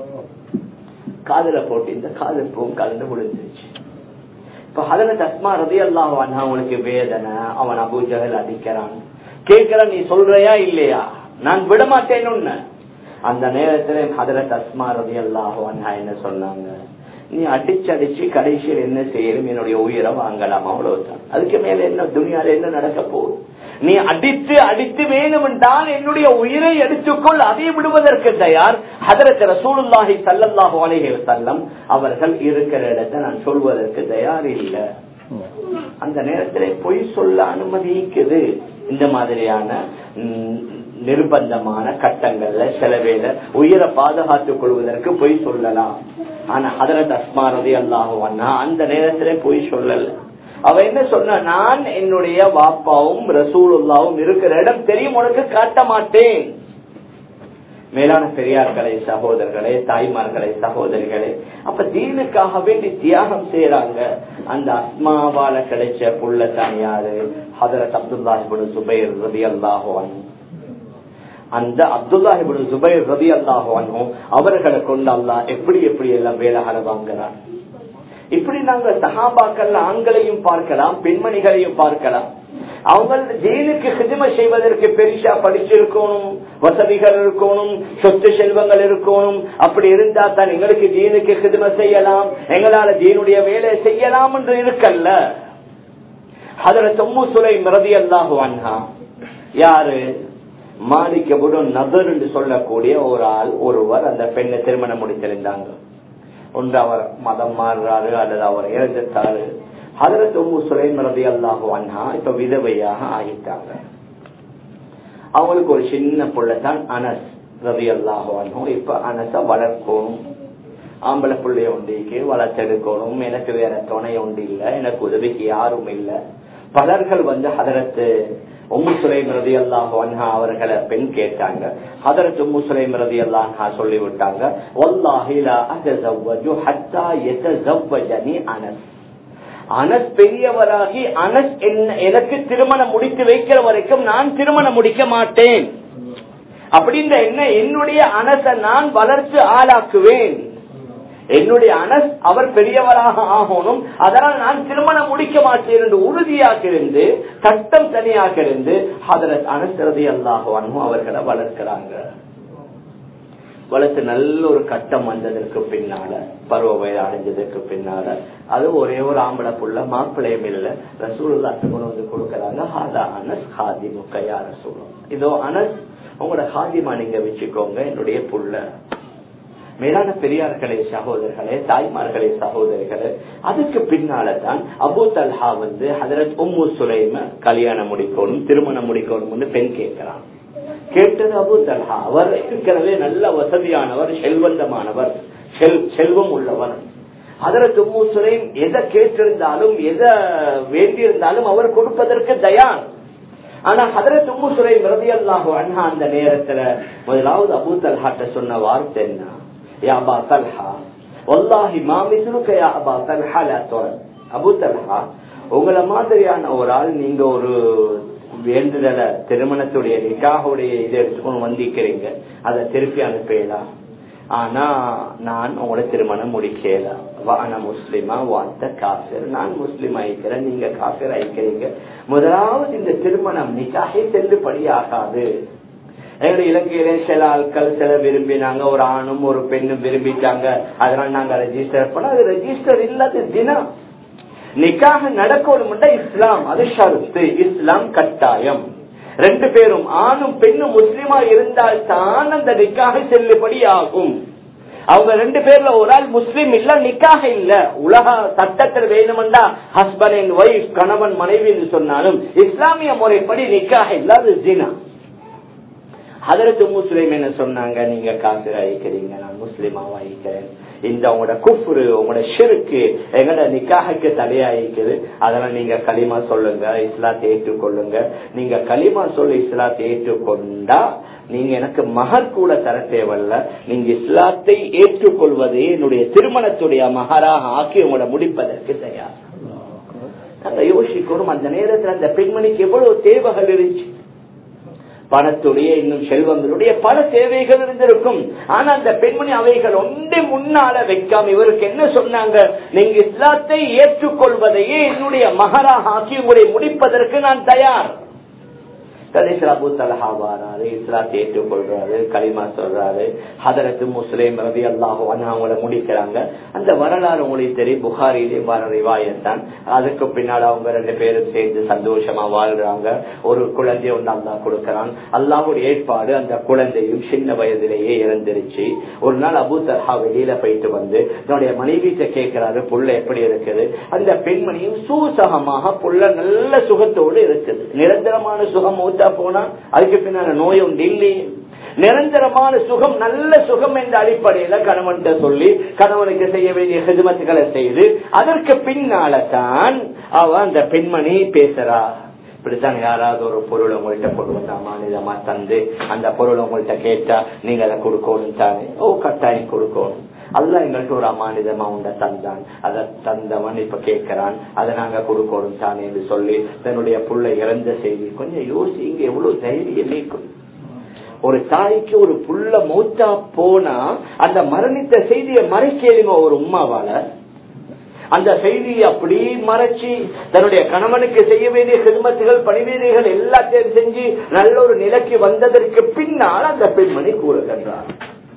காதல போட்டு இந்த காதல் பூவும் கலந்து விழுந்துருச்சு இப்ப ஹதரத் அஸ்மா ரதி அல்லாஹ் அவனுக்கு வேதனை அவன் அபூஜகல் அடிக்கிறான் கேட்கிறான் நீ சொல்றியா இல்லையா நான் விட மாட்டேன்னு அந்த நேரத்துல ஹதரத் அஸ்மா ரதி அல்லாஹ் என்ன சொன்னாங்க நீ அடிச்சு அடிச்சு கடைசியில் என்ன செய்யணும் என்னுடைய உயிரை வாங்கலாம் அவ்வளவுதான் அதுக்கு மேல என்ன துணியால என்ன நடக்க போகுது நீ அடித்து அடித்து வேணும் என்றால் என்னுடைய உயிரை எடுத்துக்கொள் அதை விடுவதற்கு தயார் ஹதரத் ரசூலுல்லாஹி சல்லல்லாஹு அலைஹி வஸல்லம் அவர்கள் இருக்கிற இடத்தை நான் சொல்வதற்கு தயார் இல்லை அந்த நேரத்தில் பொய் சொல்ல அனுமதிக்குது இந்த மாதிரியான நிர்பந்தமான கட்டங்கள்ல சில வேலை உயிரை பாதுகாத்துக் கொள்வதற்கு பொய் சொல்லலாம் ஆனா ஹதரத் அஸ்மாரதி அல்லாஹுவன்னா அந்த நேரத்திலே பொய் சொல்லல அவ என்ன சொன்ன நான் என்னுடைய வாப்பாவும் ரசூலுல்லாவும் இருக்கிற இடம் தெரியும் உனக்கு காட்ட மாட்டேன் மேலான பெரியார்களே சகோதரர்களே தாய்மார்களே சகோதரிகளே அப்ப தீனுக்காக வேண்டி தியாகம் செய்யறாங்க அந்த அஸ்மாவால கிடைச்ச புள்ள தான் யாரு ஹதரத் அப்துல்லாஹிபுன் சுபைர் ரதி அல்லாஹுவன் அந்த அப்துல்லாஹிபுன் சுபைர் ரதி அல்லாஹுவனும் அவர்களை கொண்டு அல்லாஹ் எப்படி எப்படி எல்லாம் வேலைகளை வாங்குறான் இப்படி நாங்க சகாபாக்கள் ஆண்களையும் பார்க்கலாம் பெண்மணிகளையும் பார்க்கலாம் அவங்க ஜெயிலுக்கு சிதுமை செய்வதற்கு பெருசா படிச்சிருக்கணும் வசதிகள் இருக்கணும் சொத்து செல்வங்கள் இருக்கணும் அப்படி இருந்தா தான் எங்களுக்கு ஜீனுக்கு சிதுமை செய்யலாம் எங்களால ஜீனுடைய வேலை செய்யலாம் என்று இருக்கல்ல அதுல தொம்மு சுலை மிரதி அல்லாஹுவான்ஹா யாரு மாலிக்கபுடன் நபர் என்று சொல்லக்கூடிய ஒரு ஆள் ஒருவர் அந்த பெண்ணை திருமணம் முடித்திருந்தாங்க ஒன்று அவர் மதம் மாறுறாரு அல்லது அவர் இறந்துட்டாரு அதுல தொம்மு சுலைம் ரதி அல்லாஹு அண்ணா இப்ப விதவையாக ஆகிட்டாங்க அவங்களுக்கு ஒரு சின்ன புள்ளத்தான் அனஸ் ரதி அல்லாஹு அண்ணம் இப்ப அனச வளர்க்கணும் ஆம்பளை பிள்ளைய ஒன்றிக்கு வளர்த்தெடுக்கணும் எனக்கு வேற துணை ஒன்று இல்ல எனக்கு உதவிக்கு யாரும் இல்ல பலர்கள் வந்து ஹதரத்து உம்மு சுலைம் ரதி அல்லாஹ் அன்ஹா அவர்களை பெண் கேட்டாங்க ஹதரத் உம்மு சுலைம் ரதி அல்லாஹா சொல்லி விட்டாங்க அனஸ் அனஸ் பெரியவராகி அனஸ் எனக்கு திருமணம் முடித்து வைக்கிற வரைக்கும் நான் திருமணம் முடிக்க மாட்டேன் அப்படின்ற என்ன என்னுடைய அனசை நான் வளர்த்து ஆளாக்குவேன் என்னுடைய அனஸ் அவர் பெரியவராக ஆகணும் அதனால் நான் திருமணம் முடிக்க மாட்டேன் என்று உறுதியாக இருந்து கட்டம் தனியாக இருந்து ஹதரத் அனசரதி அல்லாஹுவானும் அவர்களை வளர்க்கிறாங்க வளர்த்து நல்ல ஒரு கட்டம் வந்ததற்கு பின்னால பருவ வயது அடைஞ்சதற்கு பின்னால அது ஒரே ஒரு ஆம்பளை புள்ள மாப்பிள்ளையும் இல்ல ரசூலுல்லாத்து கொண்டு வந்து கொடுக்கறாங்க ஹாதா அனஸ் ஹாதி முக்கையா ரசூலம் இதோ அனஸ் உங்களோட ஹாதிமா நீங்க வச்சுக்கோங்க என்னுடைய புள்ள மேலான பெரியார்களே சகோதரர்களே தாய்மார்களே சகோதரிகளே அதுக்கு பின்னால்தான் அபு தல்ஹா வந்து ஹதரத் உம்மு சுலைம கல்யாணம் முடிக்கணும் திருமணம் முடிக்கணும் பெண் கேட்கிறான் கேட்டது அபு தல்ஹா அவர் ஏற்கனவே நல்ல வசதியானவர் செல்வந்தமானவர் செல்வம் உள்ளவர் அதற்கு உம்மு சுலைம் எதை கேட்டிருந்தாலும் எதை வேண்டியிருந்தாலும் அவர் கொடுப்பதற்கு தயார் ஆனா ஹதரத் உம்மு சுலைம் ரதி அல்லாஹு அண்ணா அந்த நேரத்துல முதலாவது அபு தல்ஹாட்ட சொன்ன வார்த்தை என்ன يا أبا طلحة والله ما مثلك يا أبا طلحة لا ترد அபு தல்ஹா உங்களை மாதிரியான ஒரு ஆள் நீங்க ஒரு வேண்டுதல திருமணத்துடைய நிக்காவுடைய இதை எடுத்துக்கொண்டு வந்திருக்கிறீங்க அதை திருப்பி அனுப்பலாம் ஆனா நான் உங்களோட திருமணம் முடிக்கல வான முஸ்லிமா வாத்த காசர் நான் முஸ்லிம் ஆயிக்கிறேன் நீங்க காசர் ஆயிக்கிறீங்க முதலாவது இந்த திருமணம் நிக்காகே செல்லுபடி ஆகாது எங்களுடைய இலங்கையில சில ஆட்கள் சில விரும்பினாங்க ஒரு ஆணும் ஒரு பெண்ணும் விரும்பிட்டாங்க அதனால நாங்க ரெஜிஸ்டர் பண்ண அது ரெஜிஸ்டர் இல்லாத தினம் நிக்காக நடக்கணும் இஸ்லாம் அது ஷருத்து இஸ்லாம் கட்டாயம் ரெண்டு பேரும் ஆணும் பெண்ணும் முஸ்லிமா இருந்தால் தான் அந்த நிக்காக செல்லுபடி ஆகும் அவங்க ரெண்டு பேர்ல ஒரு ஆள் முஸ்லீம் இல்ல நிக்காக இல்ல உலக சட்டத்தில் வேணுமெண்டா ஹஸ்பண்ட் அண்ட் ஒய்ஃப் கணவன் மனைவி என்று சொன்னாலும் இஸ்லாமிய முறைப்படி நிக்காக இல்ல அது ஜினா அதற்கு முஸ்லீம் என்ன சொன்னாங்க நீங்க காசு அழிக்கிறீங்க நான் முஸ்லீமாவா அழிக்கிறேன் இந்த உங்களோட குஃப்ரு உங்களோட ஷிருக்கு எங்களோட நிக்காஹுக்கு தடையாயிருக்குது அதனால நீங்க களிமா சொல்லுங்க இஸ்லாத்தை ஏற்றுக்கொள்ளுங்க நீங்க களிமா சொல்லி இஸ்லாத்தை ஏற்றுக்கொண்டா நீங்க எனக்கு மகர் கூட தர தேவையில்ல நீங்க இஸ்லாத்தை ஏற்றுக்கொள்வதே என்னுடைய திருமணத்துடைய மகராக ஆக்கி உங்களை முடிப்பதற்கு தயார் நாங்க யோசிக்கிறோம் அந்த நேரத்தில் அந்த பெண்மணிக்கு எவ்வளவு தேவைகள் இருந்துச்சு பணத்துடைய இன்னும் செல்வங்களுடைய பல தேவைகள் இருந்திருக்கும் ஆனா அந்த பெண்மணி அவைகள் ஒன்றே முன்னால வைக்காம இவருக்கு என்ன சொன்னாங்க நீங்க இஸ்லாத்தை ஏற்றுக்கொள்வதையே என்னுடைய மகராக ஆக்கி உங்களை முடிப்பதற்கு நான் தயார் கடைசியில் அபு தலஹா வாராரு இஸ்லாத்தை ஏற்றுக்கொள்றாரு களிமா சொல்றாரு ஹதரத்து முஸ்லீம் ரவி அல்லாஹோ அவங்கள முடிக்கிறாங்க அந்த வரலாறு உங்களுக்கு தெரியும் புகாரிலே வர ரிவாயத்தான் அதுக்கு பின்னால் அவங்க ரெண்டு பேரும் சேர்ந்து சந்தோஷமா வாழ்றாங்க ஒரு குழந்தை ஒன்று அல்லா கொடுக்கறான் அல்லாவுடைய ஏற்பாடு அந்த குழந்தையும் சின்ன வயதிலேயே இறந்துருச்சு ஒரு நாள் அபு தலஹா வெளியில போயிட்டு வந்து என்னுடைய மனைவிட்ட கேட்கிறாரு புள்ள எப்படி இருக்குது அந்த பெண்மணியும் சூசகமாக புள்ள நல்ல சுகத்தோடு இருக்குது நிரந்தரமான சுகம் மூத்தா போனா அதுக்கு பின்னால நோய் உண்டு இல்லையே நிரந்தரமான சுகம் நல்ல சுகம் என்ற அடிப்படையில கணவன் சொல்லி கணவனுக்கு செய்ய வேண்டிய ஹிதமத்துகளை செய்து அதற்கு பின்னால தான் அவ அந்த பெண்மணி பேசுறா இப்படித்தான் யாராவது ஒரு பொருள் உங்கள்கிட்ட கொண்டு வந்தா மாநிலமா தந்து அந்த பொருள் உங்கள்கிட்ட கேட்டா நீங்க அதை கொடுக்கணும் தானே ஓ கட்டாயம் கொடுக்கணும் அல்ல எங்கள்கிட்ட ஒரு அமானிதமா உண்ட தந்தான் அதை தந்தவன் இப்ப கேட்கிறான் அதை நாங்க கொடுக்கணும் தானே என்று சொல்லி தன்னுடைய புள்ள இறந்த செய்தி கொஞ்சம் யோசி இங்க எவ்வளவு தைரியம் நீக்கும் ஒரு தாய்க்கு ஒரு புள்ள மூத்தா போனா அந்த மரணித்த செய்தியை மறைக்கேளுங்க ஒரு உமாவால அந்த செய்தியை அப்படி மறைச்சு தன்னுடைய கணவனுக்கு செய்ய வேண்டிய சிறுமத்துகள் பணிவீடுகள் எல்லாத்தையும் செஞ்சு நல்ல ஒரு நிலைக்கு வந்ததற்கு பின்னால் அந்த பெண்மணி கூறுகின்றார்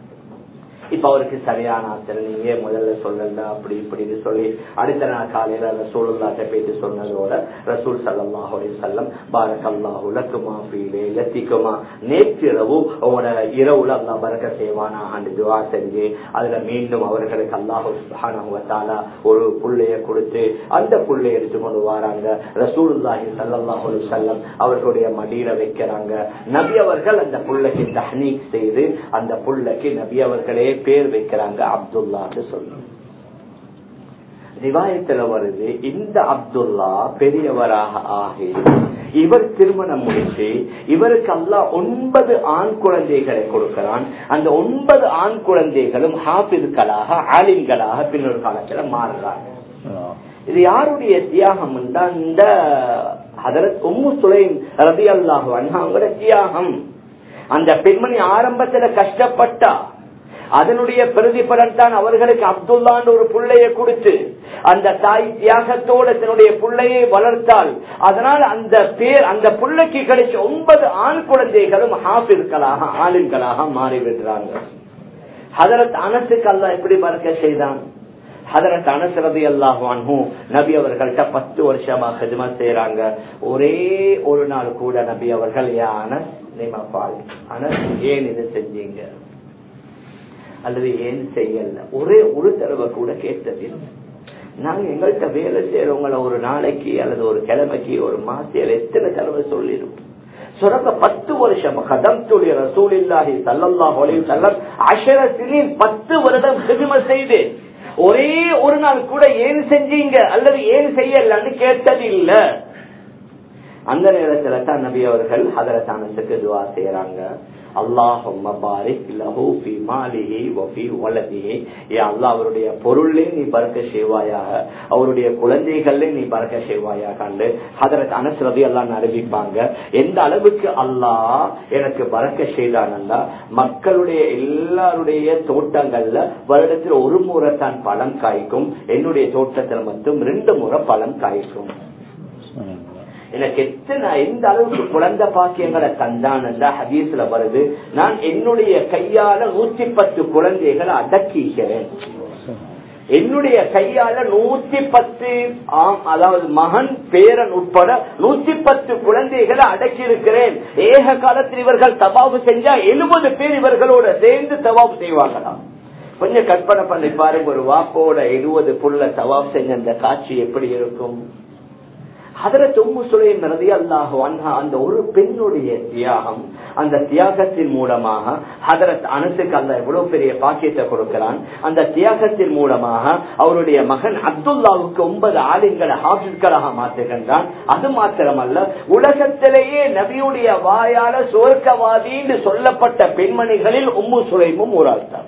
இப்ப அவருக்கு சரியான ஆத்தல் நீங்க முதல்ல சொல்லல அப்படி இப்படின்னு சொல்லி அடுத்த நாள் காலையில ரசூலுல்லாட்ட பேசி சொன்னதோட ரசூல் சல்லாஹ் செல்லம் பாரக் அல்லாஹு லக்குமா ஃபீலே லத்திக்குமா நேற்றிரவு உங்களோட இரவுல அல்லா பறக்க செய்வானா ஆண்டு துவா செஞ்சு அதுல மீண்டும் அவர்களுக்கு அல்லாஹு சுஹானா ஒரு புள்ளைய கொடுத்து அந்த புள்ளைய எடுத்துக்கொண்டு வராங்க ரசூலுல்லாஹி சல்லாஹு செல்லம் அவர்களுடைய மடியில வைக்கிறாங்க நபி அவர்கள் அந்த புள்ளைக்கு தஹ்னீக் செய்து அந்த புள்ளைக்கு நபி அவர்களே பேர் வைக்கிறாங்க அப்துல்லான்னு சொல்லுங்க ரிவாயத்துல வருது இந்த அப்துல்லா பெரியவராக ஆகி இவர் திருமணம் முடிச்சு இவருக்கு அல்லா ஒன்பது ஆண் குழந்தைகளை கொடுக்கிறான் அந்த ஒன்பது ஆண் குழந்தைகளும் ஹாபிதுக்களாக ஆலிம்களாக பின்னொரு காலத்துல மாறுறாங்க இது யாருடைய தியாகம் இந்த ஹதரத் உம்மு சுலைம் ரபி அல்லாஹு அவங்களோட தியாகம் அந்த பெண்மணி ஆரம்பத்துல கஷ்டப்பட்டா அதனுடைய பிரதிபலன் தான் அவர்களுக்கு அப்துல்லான்னு ஒரு பிள்ளைய கொடுத்து அந்த தாய் தியாகத்தோட தன்னுடைய பிள்ளையை வளர்த்தால் அதனால் அந்த பேர் அந்த பிள்ளைக்கு கிடைச்ச ஒன்பது ஆண் குழந்தைகளும் ஹாபிர்களாக ஆளுங்களாக மாறிவிடுறாங்க ஹதரத் அனசுக்கு அல்லா எப்படி மறக்க செய்தான் ஹதரத் அனசரதி அல்லாஹான்ஹூ நபி அவர்கள்ட்ட பத்து வருஷமா ஹிதமா செய்யறாங்க ஒரே ஒரு நாள் கூட நபி அவர்கள் ஏன் அனஸ் நிமப்பால் அனஸ் ஏன் இது செஞ்சீங்க அல்லது ஏன் செய்யல ஒரே ஒரு தடவை கூட கேட்டதில்லை நாங்க எங்கள்கிட்ட வேலை செய்யறவங்கள ஒரு நாளைக்கு அல்லது ஒரு கிழமைக்கு ஒரு மாசையில எத்தனை தடவை சொல்லிருப்போம் சுரக்க பத்து வருஷம் கதம் துளி ரசூலில்லாஹி சல்லல்லாஹு அலைஹி வஸல்லம் அஷர சினின் பத்து வருடம் சிறும செய்து ஒரே ஒரு நாள் கூட ஏன் செஞ்சீங்க அல்லது ஏன் செய்யலன்னு கேட்டது இல்ல அந்த நேரத்துல தான் நபி அவர்கள் ஹதரத்தானத்துக்கு துவா செய்யறாங்க அல்லாஹும் அவருடைய பொருளே நீ பறக்க செய்வாயாக அவருடைய குழந்தைகளே நீ பறக்க செய்வாயாக அதற்கு அனசுரதி எல்லாம் அறிவிப்பாங்க எந்த அளவுக்கு அல்லாஹ் எனக்கு பறக்க செய்தானண்டா மக்களுடைய எல்லாருடைய தோட்டங்கள்ல வருடத்தில் ஒரு முறை தான் பழம் காய்க்கும் என்னுடைய தோட்டத்தில் மட்டும் ரெண்டு முறை பழம் காய்க்கும் எனக்கு எத்தனை எந்த அளவுக்கு குழந்தை பாக்கியங்களை தந்தான் ஹதீஸ்ல வருது நான் என்னுடைய கையால நூத்தி பத்து குழந்தைகளை அடக்கிக்கிறேன் என்னுடைய கையால நூத்தி பத்து அதாவது மகன் பேரன் உட்பட நூத்தி பத்து குழந்தைகளை அடக்கி இருக்கிறேன் ஏக காலத்தில் இவர்கள் தவாபு செஞ்சா எழுபது பேர் இவர்களோட சேர்ந்து தவாபு செய்வாங்களாம் கொஞ்சம் கற்பனை பண்ணி பாருங்க ஒரு வாப்போட எழுபது புள்ள தவாப் செஞ்ச அந்த காட்சி எப்படி இருக்கும் ஹதரத் உம்மு சுலைம் ரதி அல்லாஹு அன்ஹா அந்த ஒரு பெண்ணுடைய தியாகம் அந்த தியாகத்தின் மூலமாக ஹதரத் அனசுக்கு அல்ல எவ்வளவு பெரிய பாக்கியத்தை கொடுக்கிறான் அந்த தியாகத்தின் மூலமாக அவருடைய மகன் அப்துல்லாவுக்கு ஒன்பது ஆலிம்களை ஹாஃபிஸ்களாக மாற்றுகின்றான் அது மாத்திரமல்ல உலகத்திலேயே நபியுடைய வாயால சுவர்க்கவாதி என்று சொல்லப்பட்ட பெண்மணிகளில் உம்மு சுலைமும் ஒரு ஆள்தான்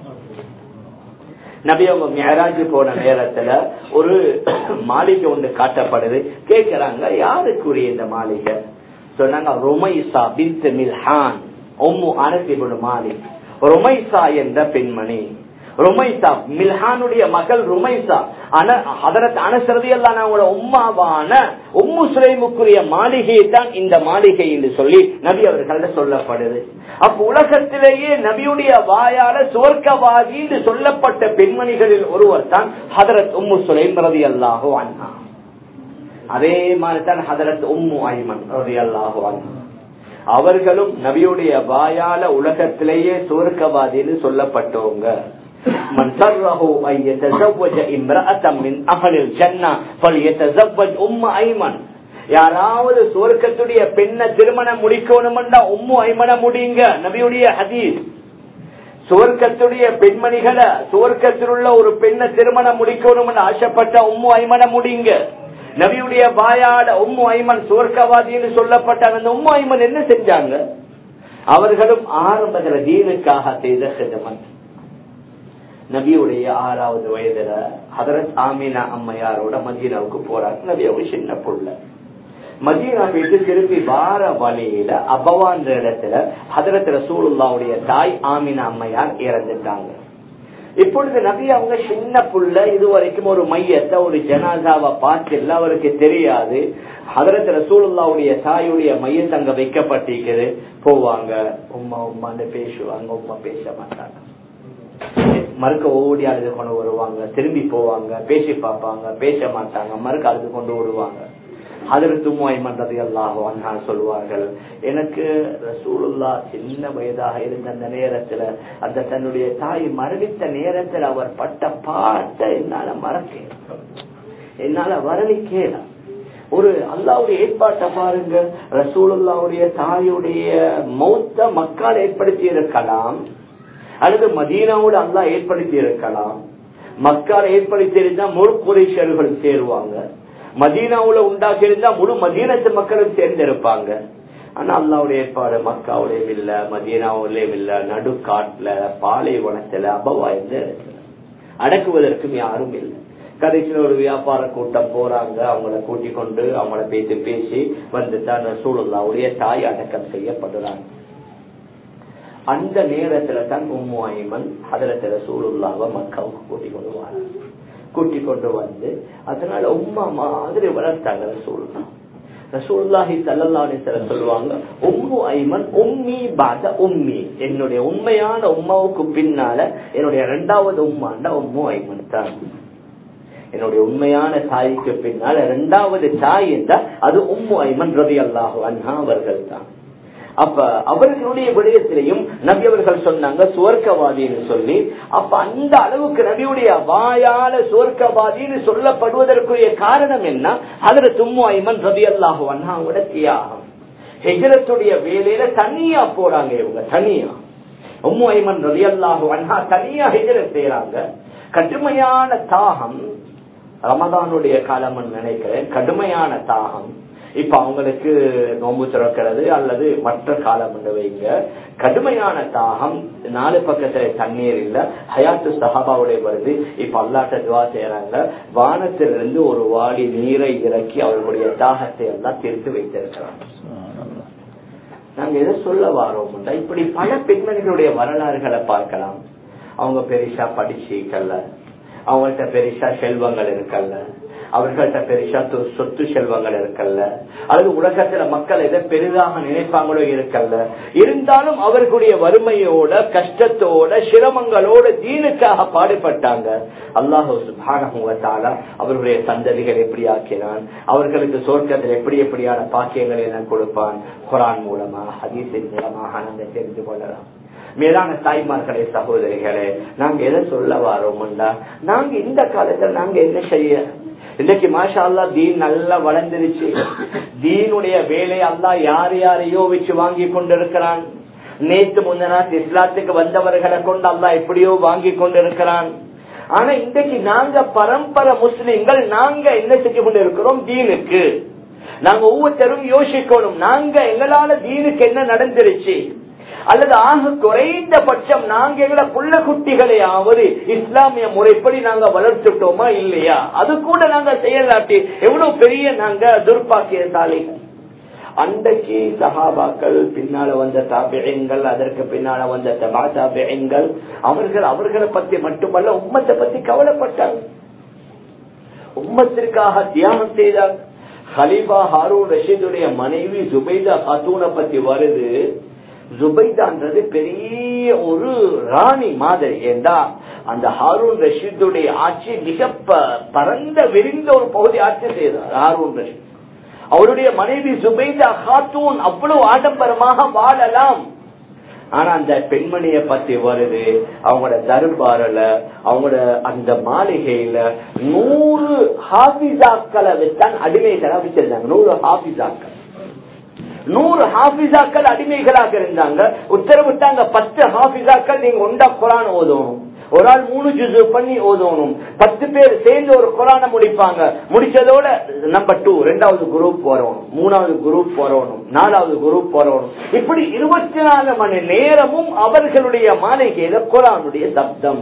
நபி அவங்க மேராஜ் போன நேரத்துல ஒரு மாளிகை ஒன்று காட்டப்படுது கேக்குறாங்க யாருக்குரிய இந்த மாளிகை சொன்னாங்க ரொமைசா பின்த் மில்ஹான் ஒம்மு அனசிபுடு மாலிக் ரொமைசா என்ற பெண்மணி ருமைசா மில்ஹானுடைய மகள் ருமைசா அதற்கு அனசரதி எல்லாம் அவங்களோட உம்மாவான உம்மு சுலைமுக்குரிய மாளிகை தான் இந்த மாளிகை என்று சொல்லி நபி அவர்கள் சொல்லப்படுது அப்ப உலகத்திலேயே நபியுடைய வாயால சுவர்க்கவாதி என்று சொல்லப்பட்ட பெண்மணிகளில் ஒருவர் தான் ஹதரத் உம்மு சுலைம் ரதி அல்லாஹோ அண்ணா அதே மாதிரி தான் ஹதரத் உம்மு ஐமன் ரதி அல்லாஹோ அண்ணா அவர்களும் நபியுடைய வாயால உலகத்திலேயே சுவர்க்கவாதின்னு சொல்லப்பட்டவங்க من سره أن يتزوج امرأة من أهل الجنة فليتزوج أم أيمن யாராவது சுவர்க்கத்துடைய பெண்ணை திருமணம் முடிக்கணும்டா உம்மு ஐமன முடியுங்க நபியுடைய ஹதீஸ் சுவர்க்கத்துடைய பெண்மணிகளை சுவர்க்கத்தில் உள்ள ஒரு பெண்ணை திருமணம் முடிக்கணும் ஆசைப்பட்ட உம்மு ஐமன முடியுங்க நபியுடைய வாயாட உம்மு ஐமன் சுவர்க்கவாதின்னு சொல்லப்பட்ட அந்த உம்மு ஐமன் என்ன செஞ்சாங்க அவர்களும் ஆரம்பத்துல தீனுக்காக செய்த ஹிதமன் நபியுடைய ஆறாவது வயதுல ஹதரத் ஆமினா அம்மையாரோட மதீனாவுக்கு போறாங்க நபி அவங்க சின்ன புள்ள மதீனா போயிட்டு திருப்பி வார வழியில அபவான்ற இடத்துல ஹதரத் ரசூலுல்லாவுடைய தாய் ஆமினா அம்மையார் இறந்துட்டாங்க இப்பொழுது நபி அவங்க சின்ன புள்ள இது வரைக்கும் ஒரு மையத்தை ஒரு ஜனாதாவை பார்த்துல அவருக்கு தெரியாது ஹதரத் ரசூலுல்லாவுடைய தாயுடைய மையத்தை அங்க வைக்கப்பட்டிருக்குது போவாங்க உமா உமான்னு பேசுவாங்க உமா பேச மாட்டாங்க மறுக்க ஓடி அழுது கொண்டு வருவாங்க திரும்பி போவாங்க பேசி பார்ப்பாங்க பேச மாட்டாங்க மறுக்க அழுது கொண்டு வருவாங்க அதற்கு மன்றது எல்லாம் சொல்லுவார்கள் எனக்கு ரசூலுல்லா சின்ன வயதாக இருந்த அந்த நேரத்துல அந்த தன்னுடைய தாய் மரணித்த நேரத்தில் அவர் பட்ட பாட்டை என்னால மறக்க என்னால வரலிக்கேல ஒரு அல்லாவுடைய ஏற்பாட்டை பாருங்க ரசூலுல்லாவுடைய தாயுடைய மௌத்த மக்கள் ஏற்படுத்தி இருக்கலாம் அல்லது மதீனாவோடு அல்லா ஏற்படுத்தி இருக்கலாம் மக்கள் ஏற்படுத்தி இருந்தா முழு குறைஷர்கள் சேருவாங்க மதீனாவுல உண்டாக்கி இருந்தா முழு மதீனத்து மக்களும் சேர்ந்திருப்பாங்க ஆனா அல்லாவுடைய ஏற்பாடு மக்காவுடையும் இல்ல மதீனாவுலயும் இல்ல நடுக்காட்டுல பாலைவனத்துல அபவா எந்த இடத்துல அடக்குவதற்கும் யாரும் இல்லை கடைசியில் ஒரு வியாபார கூட்டம் போறாங்க அவங்கள கூட்டிக் கொண்டு அவங்கள பேசி பேசி வந்து தான் ரசூலுல்லாவுடைய தாய் அடக்கம் செய்யப்படுறாங்க அந்த நேரத்துல தான் உம்மு ஐமன் ஹதரத்துல சூழல்லாவ மக்காவுக்கு கூட்டிக் கொண்டு வர கூட்டி கொண்டு வந்து அதனால உம்மா மாதிரி வளர்த்தாங்க ரசூல்லா ரசூல்லாஹி சல்லல்லாஹி சொல்லுவாங்க உம்மு ஐமன் உம்மி பாத உம்மி என்னுடைய உண்மையான உம்மாவுக்கு பின்னால என்னுடைய இரண்டாவது உம்மாண்டா உம்மு ஐமன் தான் என்னுடைய உண்மையான தாய்க்கு பின்னால் இரண்டாவது தாய் என்றால் அது உம்மு ஐமன் ரவி அல்லாஹு அண்ணா அவர்கள் தான் அப்ப அவர்களுடைய விடயத்திலையும் நபி அவர்கள் சொன்னாங்க சுவர்க்கவாதின்னு சொல்லி அப்ப அந்த அளவுக்கு நபியுடைய வாயால சுவர்க்கவாதின்னு சொல்லப்படுவதற்குரிய காரணம் என்ன அதுல தும்மு ஐமன் ரபி அல்லாஹு அண்ணாவோட தியாகம் ஹெஜரத்துடைய வேலையில தனியா போறாங்க இவங்க தனியா உம்மு ஐமன் ரபி அல்லாஹு அண்ணா தனியா ஹெஜரத் செய்யறாங்க கடுமையான தாகம் ரமதானுடைய காலம் நினைக்கிறேன் கடுமையான தாகம் இப்ப அவங்களுக்கு நோம்பு திறக்கிறது அல்லது மற்ற காலம் வைங்க கடுமையான தாகம் நாலு பக்கத்துல தண்ணீர் இல்ல ஹயாத்து சஹாபாவுடைய வருது இப்ப அல்லாட்ட துவா செய்யறாங்க வானத்திலிருந்து ஒரு வாடி நீரை இறக்கி அவர்களுடைய தாகத்தை எல்லாம் தீர்த்து வைத்திருக்கிறாங்க நாங்க எதை சொல்ல வாரோம் இப்படி பல பெண்மணிகளுடைய வரலாறுகளை பார்க்கலாம் அவங்க பெருசா படிச்சுக்கல்ல அவங்கள்ட்ட பெருசா செல்வங்கள் இருக்கல்ல அவர்கள்ட்ட பெருசா சொத்து செல்வங்கள் இருக்கல்ல அல்லது உலகத்துல மக்கள் எதை பெரிதாக நினைப்பாங்களோ இருக்கல்ல இருந்தாலும் அவர்களுடைய வறுமையோட கஷ்டத்தோட சிரமங்களோட தீனுக்காக பாடுபட்டாங்க அல்லாஹூ சுபானத்தால அவர்களுடைய சந்ததிகள் எப்படி ஆக்கினான் அவர்களுக்கு சோர்க்கத்தில் எப்படி எப்படியான பாக்கியங்களை நான் கொடுப்பான் குரான் மூலமா ஹதீஸின் மூலமாக நாங்கள் தெரிந்து கொள்ளலாம் மேலான தாய்மார்களே சகோதரிகளே நாங்க எதை சொல்ல வாரோம்டா நாங்க இந்த காலத்துல நாங்க என்ன செய்ய இன்னைக்கு மாஷா அல்லா தீன் நல்லா வளர்ந்துருச்சு தீனுடைய வேலை அல்லா யார் யாரையோ வச்சு வாங்கி கொண்டிருக்கிறான் நேற்று முந்தநாத் இஸ்லாத்துக்கு வந்தவர்களை கொண்டு அல்லா எப்படியோ வாங்கி கொண்டிருக்கிறான் ஆனா இன்றைக்கு நாங்க பரம்பரை முஸ்லிம்கள் நாங்க என்ன செஞ்சு கொண்டு இருக்கிறோம் தீனுக்கு நாங்க ஒவ்வொருத்தரும் யோசிக்கணும் நாங்க எங்களால தீனுக்கு என்ன நடந்துருச்சு அல்லது ஆக குறைந்த பட்சம் நாங்க எங்களை புள்ள குட்டிகளையாவது இஸ்லாமிய முறைப்படி நாங்க வளர்த்துட்டோமா இல்லையா அது கூட நாங்க செயலாட்டி எவ்வளவு பெரிய நாங்க துர்பாக்கியசாலிகள் அன்றைக்கு சஹாபாக்கள் பின்னால வந்த தாபியங்கள் அதற்கு பின்னால வந்த தபா தாபியங்கள் அவர்கள் அவர்களை பத்தி மட்டுமல்ல உம்மத்தை பத்தி கவலைப்பட்டாங்க உம்மத்திற்காக தியாகம் செய்தாங்க ஹலீஃபா ஹாரூன் ரஷீதுடைய மனைவி ஜுபைதா ஹாத்தூனை பத்தி வருது ஜுபைதான்றது பெரிய ஒரு ராணி மாதிரி ஏண்டா அந்த ஹாரூன் ரஷீதுடைய ஆட்சி மிக பரந்த விரிந்த ஒரு பகுதி ஆட்சி செய்தார் ஹாரூன் ரஷீத் அவருடைய மனைவி சுபைதா ஹாத்தூன் அவ்வளவு ஆடம்பரமாக வாழலாம் ஆனா அந்த பெண்மணிய பத்தி வருது அவங்களோட தர்பாரில் அவங்களோட அந்த மாளிகையில நூறு ஹாபிசாக்களை வச்சான் அடிமைகளா வச்சிருந்தாங்க நூறு ஹாபிசாக்கள் நூறு ஹாபிசாக்கள் அடிமைகளாக இருந்தாங்க உத்தரவிட்டாங்க பத்து ஹாபிசாக்கள் நீங்க ஒண்டா குரான் ஓதணும் ஒரு ஆள் மூணு ஜுசு பண்ணி ஓதணும் பத்து பேர் சேர்ந்து ஒரு குரான முடிப்பாங்க முடிச்சதோட நம்பர் டூ ரெண்டாவது குரூப் வரணும் மூணாவது குரூப் வரணும் நாலாவது குரூப் வரணும் இப்படி இருபத்தி நாலு மணி நேரமும் அவர்களுடைய மாளிகையில குரானுடைய சப்தம்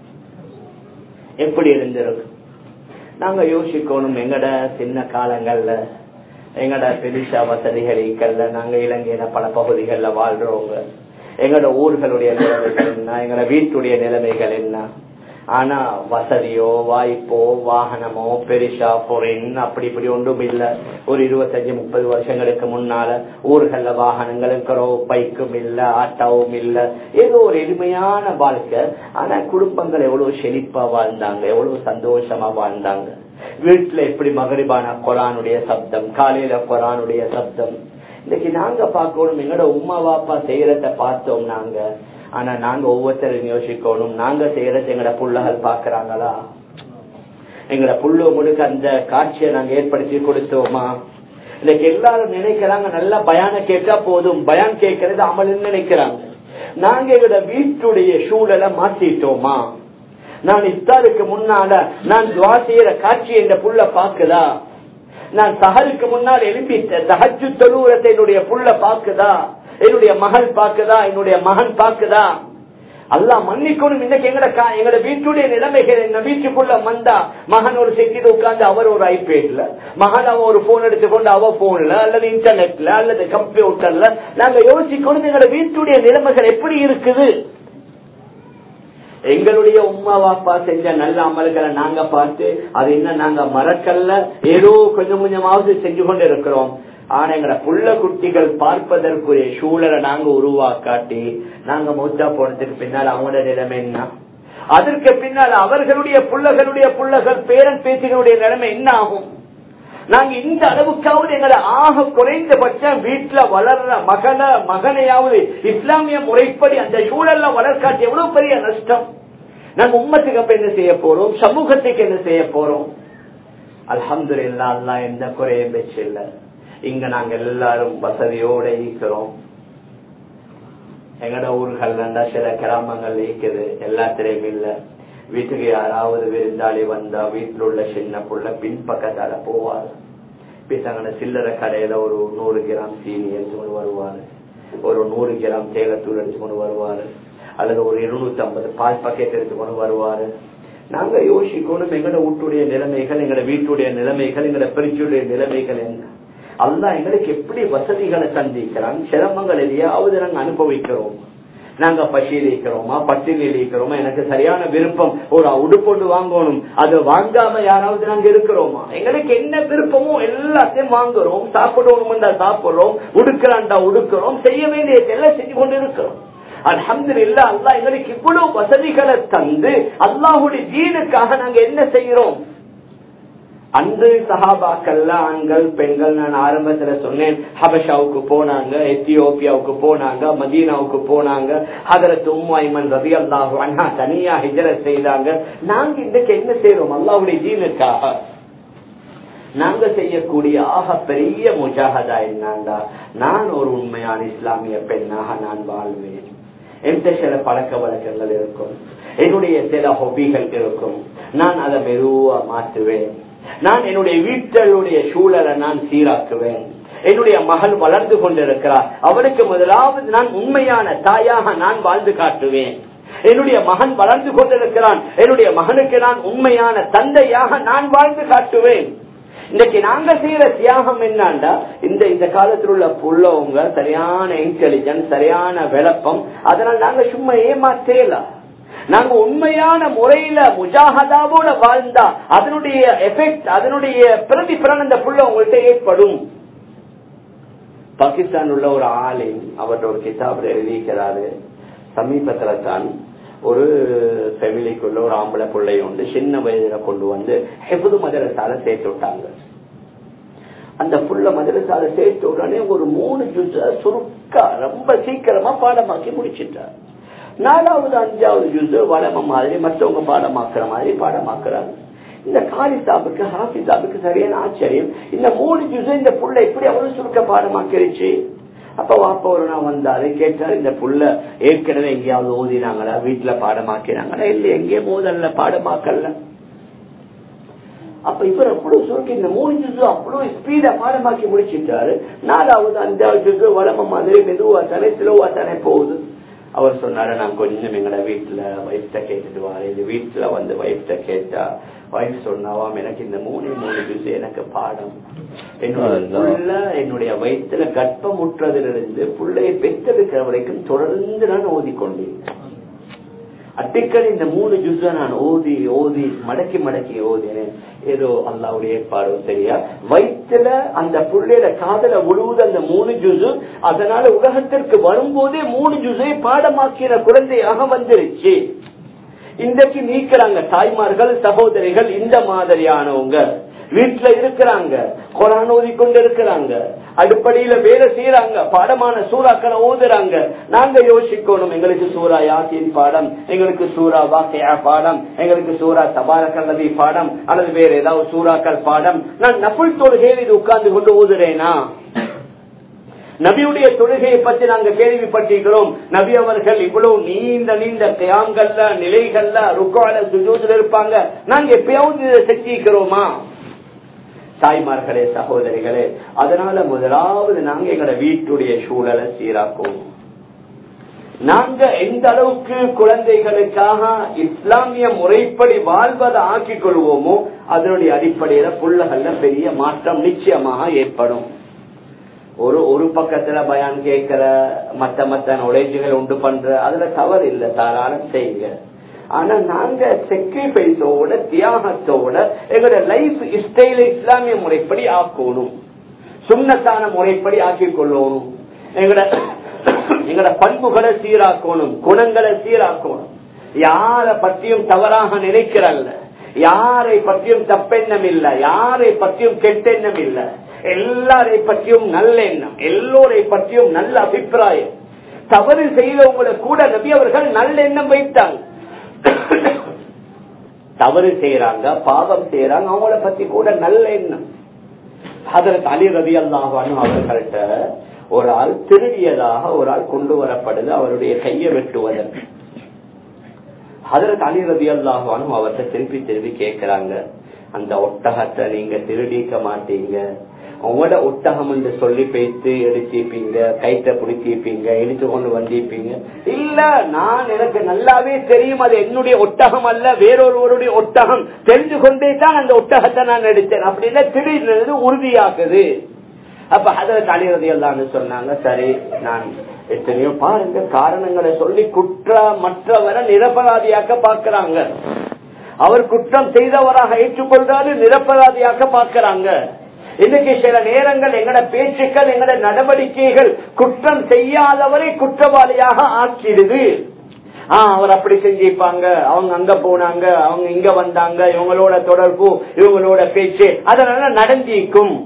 எப்படி இருந்திருக்கு நாங்க யோசிக்கணும் எங்கட சின்ன காலங்கள்ல எங்கட பெரிசா வசதிகள் நாங்க இலங்கையில பல பகுதிகள்ல வாழ்றவங்க எங்களோட ஊர்களுடைய நிலைமைகள் என்ன எங்களோட வீட்டுடைய நிலைமைகள் என்ன ஆனா வசதியோ வாய்ப்போ வாகனமோ பெரிசா பொறின் அப்படி இப்படி ஒன்றும் இல்ல ஒரு இருபத்தஞ்சு முப்பது வருஷங்களுக்கு முன்னால ஊர்கள்ல வாகனங்களும் இருக்கிறோ பைக்கும் இல்ல ஆட்டாவும் இல்ல ஏதோ ஒரு எளிமையான வாழ்க்கை ஆனா குடும்பங்கள் எவ்வளவு செழிப்பா வாழ்ந்தாங்க எவ்வளவு சந்தோஷமா வாழ்ந்தாங்க வீட்டுல எப்படி மகரிபான கொரானுடைய சப்தம் காலையில கொரானுடைய சப்தம் இன்னைக்கு நாங்க பார்க்கணும் எங்களோட உமா வாப்பா செய்யறத பார்த்தோம் நாங்க ஆனா நாங்க ஒவ்வொருத்தரும் யோசிக்கணும் நாங்க செய்யறத எங்கட புள்ளகள் பாக்குறாங்களா எங்கட புள்ள முழுக்க அந்த காட்சியை நாங்க ஏற்படுத்தி கொடுத்தோமா இன்னைக்கு எல்லாரும் நினைக்கிறாங்க நல்லா பயான கேட்டா போதும் பயான் கேட்கறது அமல்னு நினைக்கிறாங்க நாங்க எங்களோட வீட்டுடைய சூழலை மாத்திட்டோமா நான் இஃப்தாருக்கு முன்னால நான் துவா செய்யற காட்சி என்ற புள்ள பாக்குதா நான் சஹருக்கு முன்னால் எழுப்பி தகச்சு தொழுவுரத்தை என்னுடைய புள்ள பாக்குதா என்னுடைய மகள் பாக்குதா என்னுடைய மகன் பாக்குதா அல்லா மன்னிக்கணும் இன்னைக்கு எங்கட எங்கட வீட்டுடைய நிலைமைகள் என்ன வீட்டுக்குள்ள வந்தா மகன் ஒரு செட்டில் உட்கார்ந்து அவர் ஒரு ஐபேட்ல மகன் அவன் ஒரு போன் எடுத்துக்கொண்டு அவ போன்ல அல்லது இன்டர்நெட்ல அல்லது கம்ப்யூட்டர்ல நாங்க யோசிக்கணும் எங்கட வீட்டுடைய நிலைமைகள் எப்படி இருக்குது எங்களுடைய உமா வாப்பா செஞ்ச நல்ல அமல்களை நாங்க பார்த்து அது என்ன நாங்க மறக்கல்ல ஏதோ கொஞ்சம் கொஞ்சமாவது செஞ்சு கொண்டு இருக்கிறோம் ஆனா எங்கட புள்ள குட்டிகள் பார்ப்பதற்குரிய சூழலை நாங்க உருவாக்காட்டி நாங்க மூத்தா போனதுக்கு பின்னால் அவங்களோட நிலைமை என்ன அதற்கு பின்னால் அவர்களுடைய புள்ளகளுடைய புள்ளகள் பேரன் பேத்திகளுடைய நிலைமை என்ன ஆகும் நாங்க இந்த அளவுக்காவது எங்களை ஆக குறைந்தபட்சம் வீட்டுல வளர்ற மகன மகனையாவது இஸ்லாமிய முறைப்படி அந்த சூழல்ல வளர்க்காட்டி எவ்வளவு பெரிய நஷ்டம் நாங்க உம்மத்துக்கு அப்ப என்ன செய்ய போறோம் சமூகத்துக்கு என்ன செய்ய போறோம் அலமது இல்லா அல்லா எந்த குறையும் வச்சு இல்ல இங்க நாங்க எல்லாரும் வசதியோட இருக்கிறோம் எங்கட ஊர்கள்ல சில கிராமங்கள் இருக்குது எல்லாத்திலையும் இல்ல வீட்டுக்கு யாராவது விருந்தாளி வந்தா வீட்டுல உள்ள சின்ன புள்ள பின்பக்கத்தால போவாரு பித்தாங்கட சில்லறை கடையில ஒரு நூறு கிராம் சீனி எடுத்து கொண்டு வருவாரு ஒரு நூறு கிராம் தேகத்தூள் எடுத்து கொண்டு வருவாரு அல்லது ஒரு இருநூத்தி ஐம்பது பால் பக்கெட் எடுத்து கொண்டு வருவாரு நாங்க யோசிக்கணும் எங்கட வீட்டுடைய நிலைமைகள் எங்கட வீட்டுடைய நிலைமைகள் எங்கட பிரிச்சுடைய நிலைமைகள் என்ன அல்லா எங்களுக்கு எப்படி வசதிகளை சந்திக்கிறான் சிரமங்கள் எதையாவது நாங்க அனுபவிக்கிறோம் நாங்க பசியில் இருக்கிறோமா பட்டினியில் இருக்கிறோமா எனக்கு சரியான விருப்பம் ஒரு உடுப்பொண்டு வாங்கணும் அது வாங்காம யாராவது நாங்க இருக்கிறோமா எங்களுக்கு என்ன விருப்பமோ எல்லாத்தையும் வாங்குறோம் சாப்பிடணும் சாப்பிடுறோம் உடுக்கிறான்டா உடுக்கிறோம் செய்ய வேண்டியது எல்லாம் செஞ்சு கொண்டு இருக்கிறோம் அலமது இல்ல அல்லா எங்களுக்கு இவ்வளவு வசதிகளை தந்து அல்லாஹுடைய ஜீனுக்காக நாங்க என்ன செய்யறோம் அன்று சஹாபாக்கள்ல ஆண்கள் பெண்கள் நான் ஆரம்பத்துல சொன்னேன் ஹபஷாவுக்கு போனாங்க எத்தியோப்பியாவுக்கு போனாங்க மதீனாவுக்கு போனாங்க ஹதரத் உம்மாய்மன் ரவி அல்லாஹு அண்ணா தனியா ஹிஜரத் செய்தாங்க நாங்க இன்றைக்கு என்ன செய்யறோம் அல்லாவுடைய ஜீனுக்காக நாங்க செய்யக்கூடிய ஆக பெரிய முஜாகதா என்னண்டா நான் ஒரு உண்மையான இஸ்லாமிய பெண்ணாக நான் வாழ்வேன் எந்த சில பழக்க வழக்கங்கள் இருக்கும் என்னுடைய சில ஹொபிகள் இருக்கும் நான் அதை மெதுவா மாற்றுவேன் நான் என்னுடைய வீட்டளுடைய சூழலை நான் சீராக்குவேன் என்னுடைய மகள் வளர்ந்து கொண்டிருக்கிறார் அவளுக்கு முதலாவது நான் உண்மையான தாயாக நான் வாழ்ந்து காட்டுவேன் என்னுடைய மகன் வளர்ந்து கொண்டிருக்கிறான் என்னுடைய மகனுக்கு நான் உண்மையான தந்தையாக நான் வாழ்ந்து காட்டுவேன் இன்னைக்கு நாங்க செய்யற தியாகம் என்னண்டா இந்த இந்த காலத்தில் உள்ள புள்ளவங்க சரியான இன்டெலிஜென்ஸ் சரியான விளப்பம் அதனால் நாங்க சும்மா ஏமாற்றலாம் நாங்க உண்மையான முறையில முஜாகதாவோட வாழ்ந்தா அதனுடைய எஃபெக்ட் அதனுடைய பிரதிபலன் அந்த புள்ள உங்கள்கிட்ட ஏற்படும் பாகிஸ்தான் உள்ள ஒரு ஆளை அவர்கிட்ட ஒரு கிதாபில் எழுதிக்கிறாரு சமீபத்துல தான் ஒரு ஃபெமிலிக்குள்ள ஒரு ஆம்பளை பிள்ளை உண்டு சின்ன வயதுல கொண்டு வந்து ஹெபுது மதரசால சேர்த்து விட்டாங்க அந்த புள்ள மதரசால சேர்த்த உடனே ஒரு மூணு ஜூஸ சுருக்கா ரொம்ப சீக்கிரமா பாடமாக்கி முடிச்சிட்டார் நாலாவது அஞ்சாவது ஜூஸ் வளம மாதிரி மற்றவங்க பாடமாக்குற மாதிரி பாடமாக்குறாங்க இந்த காலிசாபுக்கு ஹாஃபிசாபுக்கு சரியான ஆச்சரியம் இந்த மூணு ஜூஸ் இந்த புள்ள எப்படி அவ்வளவு சுருக்க பாடமாக்கிருச்சு அப்ப வாப்ப ஒரு நாள் வந்தாரு கேட்டாரு இந்த புள்ள ஏற்கனவே எங்கேயாவது ஓதினாங்களா வீட்டுல பாடமாக்கினாங்களா இல்ல எங்கே மோதல்ல பாடமாக்கல அப்ப இவர் அவ்வளவு சுருக்கி இந்த மூணு ஜூஸ் அவ்வளவு ஸ்பீடா பாடமாக்கி முடிச்சிட்டாரு நாலாவது அஞ்சாவது ஜூஸ் வளம மாதிரி மெதுவா தானே ஸ்லோவா தானே போகுது அவர் சொன்னாரு நான் கொஞ்சம் எங்கட வீட்டுல வைஃப்ட கேட்டுட்டு வாரு இது வீட்டுல வந்து வைஃப்ட கேட்டா வைஃப் சொன்னாவாம் எனக்கு இந்த மூணு மூணு ஜூஸ் எனக்கு பாடம் என்னுடைய என்னுடைய வயிற்றுல கர்ப்பமுற்றதிலிருந்து பிள்ளையை பெற்றெடுக்கிற வரைக்கும் தொடர்ந்து நான் ஓதிக்கொண்டேன் அடிக்கடி இந்த மூணு ஜூஸ நான் ஓதி ஓதி மடக்கி மடக்கி ஓதினேன் ஏதோ அல்லாவுடைய ஏற்பாடு சரியா வயிற்றுல அந்த புள்ளையில காதல உழுவுது அந்த மூணு ஜூஸு அதனால உலகத்திற்கு வரும்போதே மூணு ஜூஸை பாடமாக்கின குழந்தையாக வந்துருச்சு இன்றைக்கு நீக்கிறாங்க தாய்மார்கள் சகோதரிகள் இந்த மாதிரியானவங்க வீட்டுல இருக்கிறாங்க குரான் ஓதி கொண்டு இருக்கிறாங்க அடிப்படையில வேலை செய்யறாங்க பாடமான சூறாக்களை ஓதுறாங்க நாங்க யோசிக்கணும் எங்களுக்கு சூரா யாசின் பாடம் எங்களுக்கு சூரா வாக்கையா பாடம் எங்களுக்கு சூரா தபாரக்கல்லதி பாடம் அல்லது வேற ஏதாவது சூறாக்கள் பாடம் நான் நபுல் தொழுகையில் இது உட்கார்ந்து கொண்டு ஓதுறேனா நபியுடைய தொழுகையை பற்றி நாங்க கேள்விப்பட்டிருக்கிறோம் நபி அவர்கள் இவ்வளவு நீண்ட நீண்ட கியாங்கல்ல நிலைகள்ல ருக்கால சுஜூதில் இருப்பாங்க நாங்க எப்பயாவது இதை செஞ்சிருக்கிறோமா தாய்மார்களே சகோதரிகளே அதனால முதலாவது நாங்க எங்களோட வீட்டுடைய சூழலை சீராக்கும் நாங்க எந்த அளவுக்கு குழந்தைகளுக்காக இஸ்லாமிய முறைப்படி வாழ்வதை ஆக்கிக் கொள்வோமோ அதனுடைய அடிப்படையில புள்ளகள்ல பெரிய மாற்றம் நிச்சயமாக ஏற்படும் ஒரு ஒரு பக்கத்துல பயான் கேட்கிற மத்த மத்த நுழைஞ்சுகள் உண்டு பண்ற அதுல தவறு இல்லை தாராளம் செய்யுங்க ஆனா நாங்க செக்ரிஃபைஸோட தியாகத்தோட எங்களோட லைஃப் ஸ்டைல இஸ்லாமிய முறைப்படி ஆக்கணும் சுண்ணத்தான முறைப்படி ஆக்கிக் கொள்ளணும் எங்களோட எங்களோட பண்புகளை சீராக்கணும் குணங்களை சீராக்கணும் யார பற்றியும் தவறாக நினைக்கிறல்ல யாரை பற்றியும் தப்பெண்ணம் இல்ல யாரை பற்றியும் கெட்டெண்ணம் இல்ல எல்லாரை பற்றியும் நல்ல எண்ணம் எல்லோரை பற்றியும் நல்ல அபிப்பிராயம் தவறு செய்தவங்களை கூட நபி அவர்கள் நல்ல எண்ணம் வைத்தாங்க தவறு செய்யறாங்க பாவம் செய்யறாங்க அவங்கள பத்தி கூட நல்ல எண்ணம் அதற்கு அலி ரவி அல்லாஹானு அவர்கள்ட்ட ஒரு ஆள் திருடியதாக ஒரு ஆள் கொண்டு வரப்படுது அவருடைய கையை வெட்டுவதற்கு அதற்கு அலி ரவி அல்லாஹானும் அவர்கிட்ட திருப்பி திருப்பி கேட்கிறாங்க அந்த ஒட்டகத்தை நீங்க திருடிக்க மாட்டீங்க உங்களோட ஒட்டகம் என்று சொல்லி பேசி எடுத்திருப்பீங்க கைத்த பிடிச்சிருப்பீங்க இழுத்து கொண்டு வந்திருப்பீங்க இல்ல நான் எனக்கு நல்லாவே தெரியும் அது என்னுடைய ஒட்டகம் அல்ல வேறொருவருடைய ஒட்டகம் தெரிஞ்சு கொண்டே தான் அந்த ஒட்டகத்தை நான் எடுத்தேன் அப்படின்னா திடீர்னு உறுதியாகுது அப்ப அதில் தலைவதையெல்லாம் சொன்னாங்க சரி நான் எத்தனையோ பாருங்க காரணங்களை சொல்லி குற்றமற்றவரை நிரபராதியாக்க பாக்குறாங்க அவர் குற்றம் செய்தவராக ஏற்றுக்கொள்றாரு நிரபராதியாக்க பாக்குறாங்க இன்னைக்கு சில நேரங்கள் எங்கட பேச்சுக்கள் எங்கட நடவடிக்கைகள் குற்றம் செய்யாதவரை குற்றவாளியாக ஆக்கிடுது ஆஹ் அவர் அப்படி செஞ்சிருப்பாங்க அவங்க அங்க போனாங்க அவங்க இங்க வந்தாங்க இவங்களோட தொடர்பு இவங்களோட பேச்சு அதனால நடந்திருக்கும்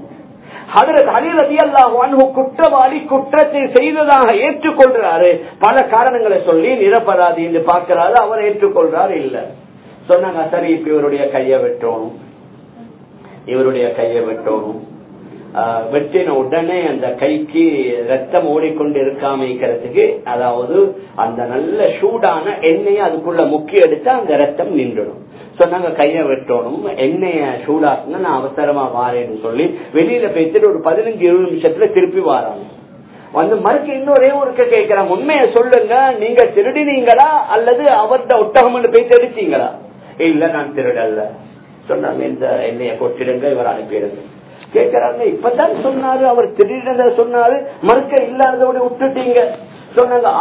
குற்றவாளி குற்றத்தை செய்ததாக ஏற்றுக்கொள்றாரு பல காரணங்களை சொல்லி நிரபராதி என்று பார்க்கிறாரு அவர் ஏற்றுக்கொள்றாரு இல்ல சொன்னாங்க சரி இப்ப இவருடைய கையை வெட்டணும் இவருடைய கையை வெட்டணும் ஆஹ் வெட்டின உடனே அந்த கைக்கு ரத்தம் ஓடிக்கொண்டு இருக்காம இருக்கிறதுக்கு அதாவது அந்த நல்ல சூடான எண்ணெயை அதுக்குள்ள முக்கி எடுத்தா அந்த ரத்தம் நின்றுடும் சொன்னாங்க கைய வெட்டணும் எண்ணெய சூடாக்குனா நான் அவசரமா வாரேன்னு சொல்லி வெளியில போயிட்டு ஒரு பதினஞ்சு இருபது நிமிஷத்துல திருப்பி வாராங்க வந்து மறுக்க இன்னொரே ஒருக்க கேட்கிறாங்க உண்மையை சொல்லுங்க நீங்க திருடினீங்களா அல்லது அவர்கிட்ட ஒட்டகம் போய் தெரிச்சீங்களா இல்ல நான் திருடல்ல சொன்னாங்க இந்த எண்ணெய கொட்டிடுங்க இவர் அனுப்பிடுங்க கேட்கிறாங்க இப்பதான் சொன்னாரு அவர் திடீர்னு சொன்னாரு மறுக்க இல்லாதோட விட்டுட்டீங்க சொன்னாங்க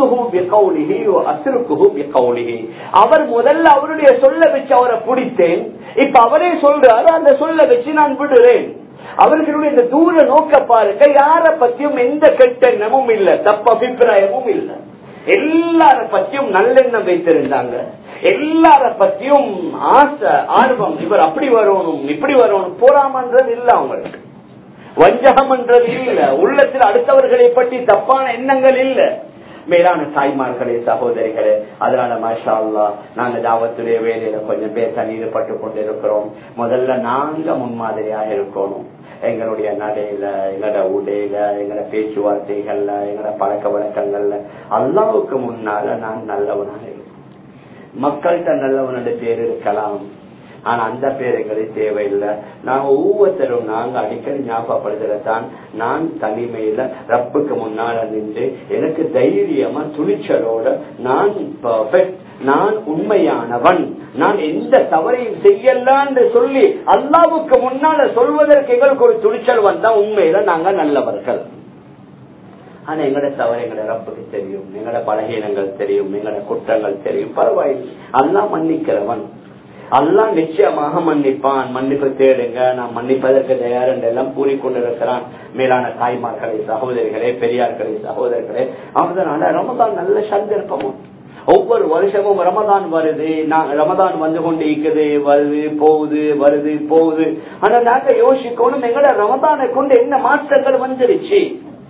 அவர் முதல்ல அவருடைய சொல்ல வச்சு அவரை பிடித்தேன் இப்ப அவரே சொல்றாரு அந்த சொல்ல வச்சு நான் விடுறேன் அவர்களுடைய இந்த தூர நோக்க பாருங்க யார பத்தியும் எந்த கெட்டெண்ணமும் இல்ல தப்பு அபிப்பிராயமும் இல்ல எல்லார பத்தியும் நல்லெண்ணம் வைத்திருந்தாங்க எல்லார பத்தியும் ஆசை ஆர்வம் இவர் அப்படி வரணும் இப்படி வரணும் போராமன்றது இல்ல அவங்களுக்கு வஞ்சகம்ன்றது இல்ல உள்ளத்தில் அடுத்தவர்களை பற்றி தப்பான எண்ணங்கள் இல்ல மேலான தாய்மார்களே சகோதரிகளே அதனால மாஷா அல்லா நாங்க தாவத்துடைய வேலையில கொஞ்சம் பேச ஈடுபட்டு கொண்டிருக்கிறோம் முதல்ல நாங்க முன்மாதிரியாக இருக்கணும் எங்களுடைய நடையில எங்களோட உடையில எங்களோட பேச்சுவார்த்தைகள்ல எங்களோட பழக்க வழக்கங்கள்ல அல்லாவுக்கு முன்னால நான் நல்லவனாக இருக்கேன் மக்கள்கிட்ட நல்லவனோட பேர் இருக்கலாம் ஆனா அந்த பேர் எங்களுக்கு தேவையில்லை நாங்க ஒவ்வொருத்தரும் நாங்க அடிக்கடி ஞாபகப்படுத்துறதான் நான் தனிமையில ரப்புக்கு முன்னால நின்று எனக்கு தைரியமா துணிச்சலோட நான் பர்ஃபெக்ட் நான் உண்மையானவன் நான் எந்த தவறையும் செய்யலான்னு சொல்லி அல்லாவுக்கு முன்னால சொல்வதற்கு எங்களுக்கு ஒரு துணிச்சல் வந்தா உண்மையில நாங்க நல்லவர்கள் ஆனா எங்கட தவறு எங்கட ரப்புக்கு தெரியும் எங்கட பலகீனங்கள் தெரியும் எங்கட குற்றங்கள் தெரியும் பரவாயில்லை அல்லா மன்னிக்கிறவன் அல்லா நிச்சயமாக மன்னிப்பான் மன்னிப்பு தேடுங்க நான் மன்னிப்பதற்கு தயார் என்றெல்லாம் கூறிக்கொண்டிருக்கிறான் மேலான தாய்மார்களே சகோதரிகளே பெரியார்களே சகோதரர்களே அதனால ரமதான் நல்ல சந்தர்ப்பமும் ஒவ்வொரு வருஷமும் ரமதான் வருது ரமதான் வந்து கொண்டு இருக்குது வருது போகுது வருது போகுது ஆனா நாங்க யோசிக்கணும் எங்கட ரமதானை கொண்டு என்ன மாற்றங்கள் வந்துருச்சு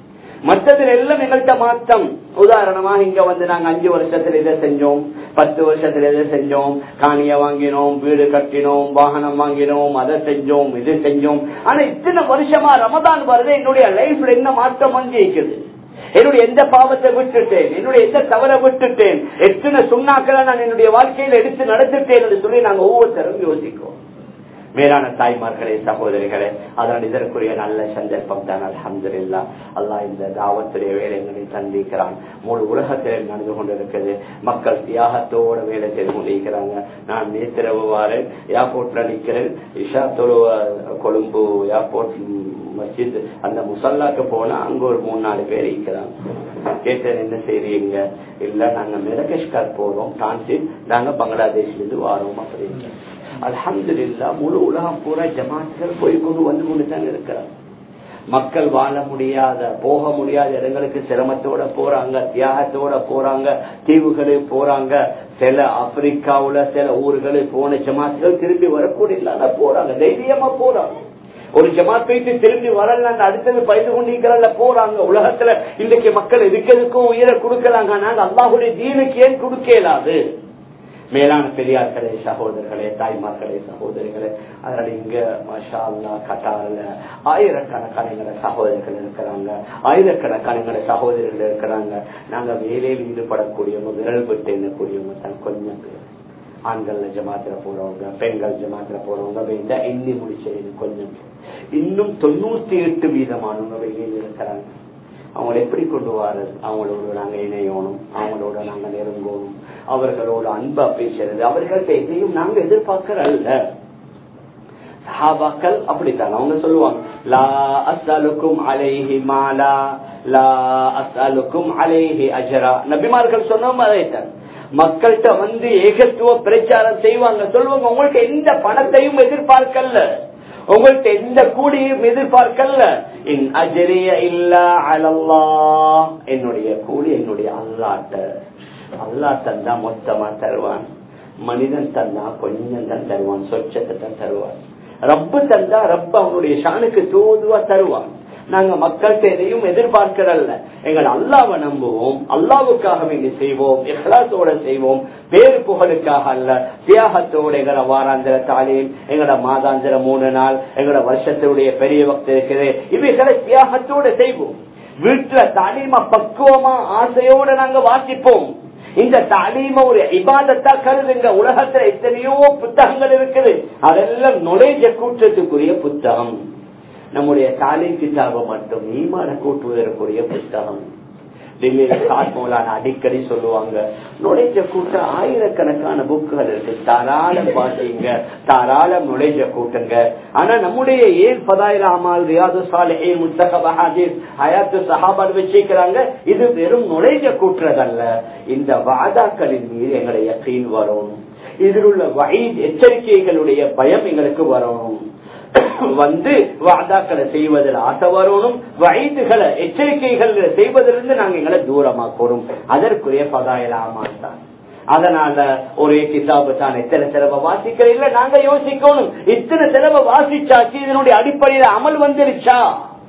மற்றதுல எல்லாம் எங்கள்கிட்ட மாற்றம் உதாரணமாக இங்க வந்து நாங்க அஞ்சு வருஷத்துல இதை செஞ்சோம் பத்து வருஷத்துல இதை செஞ்சோம் காணிய வாங்கினோம் வீடு கட்டினோம் வாகனம் வாங்கினோம் அதை செஞ்சோம் இது செஞ்சோம் ஆனா இத்தனை வருஷமா ரமதான் வருது என்னுடைய லைஃப்ல என்ன மாற்றம் வந்து இருக்குது என்னுடைய எந்த பாவத்தை விட்டுட்டேன் என்னுடைய எந்த தவறை விட்டுட்டேன் எத்தனை சுண்ணாக்களை நான் என்னுடைய வாழ்க்கையில எடுத்து நடத்திட்டேன் என்று சொல்லி நாங்க ஒவ்வொருத்தரும் யோசிக்கிறோம் மேலான தாய்மார்களே சகோதரிகளே அதனால் இதற்குரிய நல்ல சந்தர்ப்பம் தான் அலமதுல்லா அல்லாஹ் இந்த தாவத்துடைய வேலைகளை சந்திக்கிறான் முழு உலகத்தில் நடந்து கொண்டிருக்கிறது மக்கள் தியாகத்தோட வேலை செய்து கொண்டிருக்கிறாங்க நான் நேத்திரவு வாரேன் ஏர்போர்ட்ல நிக்கிறேன் இஷா தொழுவ கொழும்பு ஏர்போர்ட் மஸ்ஜித் அந்த முசல்லாக்கு போனா அங்க ஒரு மூணு நாலு பேர் இருக்கிறாங்க கேட்டேன் என்ன செய்றீங்க இல்ல நாங்க மெரகஷ்கார் போறோம் டிரான்சிட் நாங்க பங்களாதேஷ்ல இருந்து வாரோம் அப்படின்னு அலமது இல்லா முழு உலகம் பூரா ஜமாத்துகள் போய் கொண்டு வந்து கொண்டு தான் இருக்கிறாங்க மக்கள் வாழ முடியாத போக முடியாத இடங்களுக்கு சிரமத்தோட போறாங்க தியாகத்தோட போறாங்க தீவுகளுக்கு போறாங்க சில ஆப்பிரிக்காவுல சில ஊர்களுக்கு போன ஜமாத்துகள் திரும்பி வரக்கூடிய இல்லாத போறாங்க தைரியமா போறாங்க ஒரு ஜமாத் போயிட்டு திரும்பி வரல அடுத்தது பயந்து கொண்டிருக்கிறாங்க போறாங்க உலகத்துல இன்றைக்கு மக்கள் இருக்கிறதுக்கும் உயிரை கொடுக்கலாங்க நாங்க அல்லாஹுடைய தீனுக்கு ஏன் கொடுக்க இயலாது மேலான பெரியார்களே சகோதரர்களே தாய்மார்களே சகோதரிகளே அதனால இங்க மஷா அல்லா கட்டாரில் ஆயிரக்கணக்கான எங்களோட சகோதரர்கள் இருக்கிறாங்க ஆயிரக்கணக்கான எங்களோட சகோதரர்கள் இருக்கிறாங்க நாங்க வேலையில் ஈடுபடக்கூடியவங்க விரல் விட்டு எண்ணக்கூடியவங்க தான் கொஞ்சம் பேர் ஆண்கள்ல ஜமாத்துல போறவங்க பெண்கள் ஜமாத்துல போறவங்க வேண்ட எண்ணி முடிச்சது கொஞ்சம் இன்னும் தொண்ணூத்தி எட்டு வீதமானவங்க வெளியில் இருக்கிறாங்க அவங்களை எப்படி கொண்டு வாரது அவங்களோட நாங்க இணையணும் அவங்களோட நாங்க நெருங்கணும் அவர்களோட அன்பா பேசுறது அவர்கள்ட்ட எதையும் நாங்க எதிர்பார்க்கிற அல்ல சஹாபாக்கள் அப்படித்தான் அவங்க சொல்லுவாங்க லா அஸ்அலுக்கும் அலைஹி மாலா லா அஸ்அலுக்கும் அலைஹி அஜரா நபிமார்கள் சொன்னோம் அதைத்தான் மக்கள்கிட்ட வந்து ஏகத்துவ பிரச்சாரம் செய்வாங்க சொல்லுவாங்க உங்களுக்கு எந்த பணத்தையும் எதிர்பார்க்கல உங்கள்கிட்ட எந்த கூலியும் எதிர்பார்க்கல இன் அஜரிய இல்லா அலல்லா என்னுடைய கூலி என்னுடைய அல்லாட்ட அல்லா தந்தா மொத்தமா தருவான் மனிதன் தந்தா கொஞ்சம் தான் தருவான் சொச்சத்தை தான் தருவான் ரப்பு தந்தா ரப்ப அவனுடைய ஷானுக்கு தோதுவா தருவான் நாங்க மக்கள்கிட்ட எதையும் எதிர்பார்க்கிறல்ல எங்கள் அல்லாவை நம்புவோம் அல்லாவுக்காக வேண்டி செய்வோம் இஹ்லாசோட செய்வோம் பேரு புகழுக்காக அல்ல தியாகத்தோட எங்களோட வாராந்திர தாலீம் எங்களோட மாதாந்திர மூணு நாள் எங்களோட வருஷத்துடைய பெரிய வக்து இருக்குது இவைகளை தியாகத்தோட செய்வோம் வீட்டுல தாலீமா பக்குவமா ஆசையோட நாங்க வாசிப்போம் இந்த தாலீம ஒரு இபாதத்தா கருதுங்க உலகத்துல எத்தனையோ புத்தகங்கள் இருக்குது அதெல்லாம் நுழைஞ்ச கூட்டத்துக்குரிய புத்தகம் நம்முடைய தாலீம் கிதாபை மட்டும் ஈமான கூட்டுவதற்குரிய புத்தகம் டெல்லியில சாத் மௌலான அடிக்கடி சொல்லுவாங்க நுழைஞ்ச கூட்ட ஆயிரக்கணக்கான புக்குகள் இருக்கு தாராளம் வாசிங்க தாராளம் நுழைஞ்ச கூட்டுங்க ஆனா நம்முடைய ஏன் பதாயிரம் ரியாது சாலை முத்தக ஹதீஸ் ஹயாத்து சஹாபாடு வச்சிருக்கிறாங்க இது வெறும் நுழைஞ்ச கூட்டுறதல்ல இந்த வாதாக்களின் மீது எங்களை யக்கீன் வரும் இதில் உள்ள வயது எச்சரிக்கைகளுடைய பயம் எங்களுக்கு வரணும் வந்து வாதாக்களை செய்வதில் ஆசை வரணும் வயதுகளை எச்சரிக்கைகள் செய்வதிலிருந்து நாங்க எங்களை தூரமாக்கணும் அதற்குரிய பதாயலாமான் அதனால ஒரே கிதாபு தான் எத்தனை செலவை வாசிக்கிற இல்ல நாங்க யோசிக்கணும் இத்தனை செலவை வாசிச்சாச்சு இதனுடைய அடிப்படையில அமல் வந்துருச்சா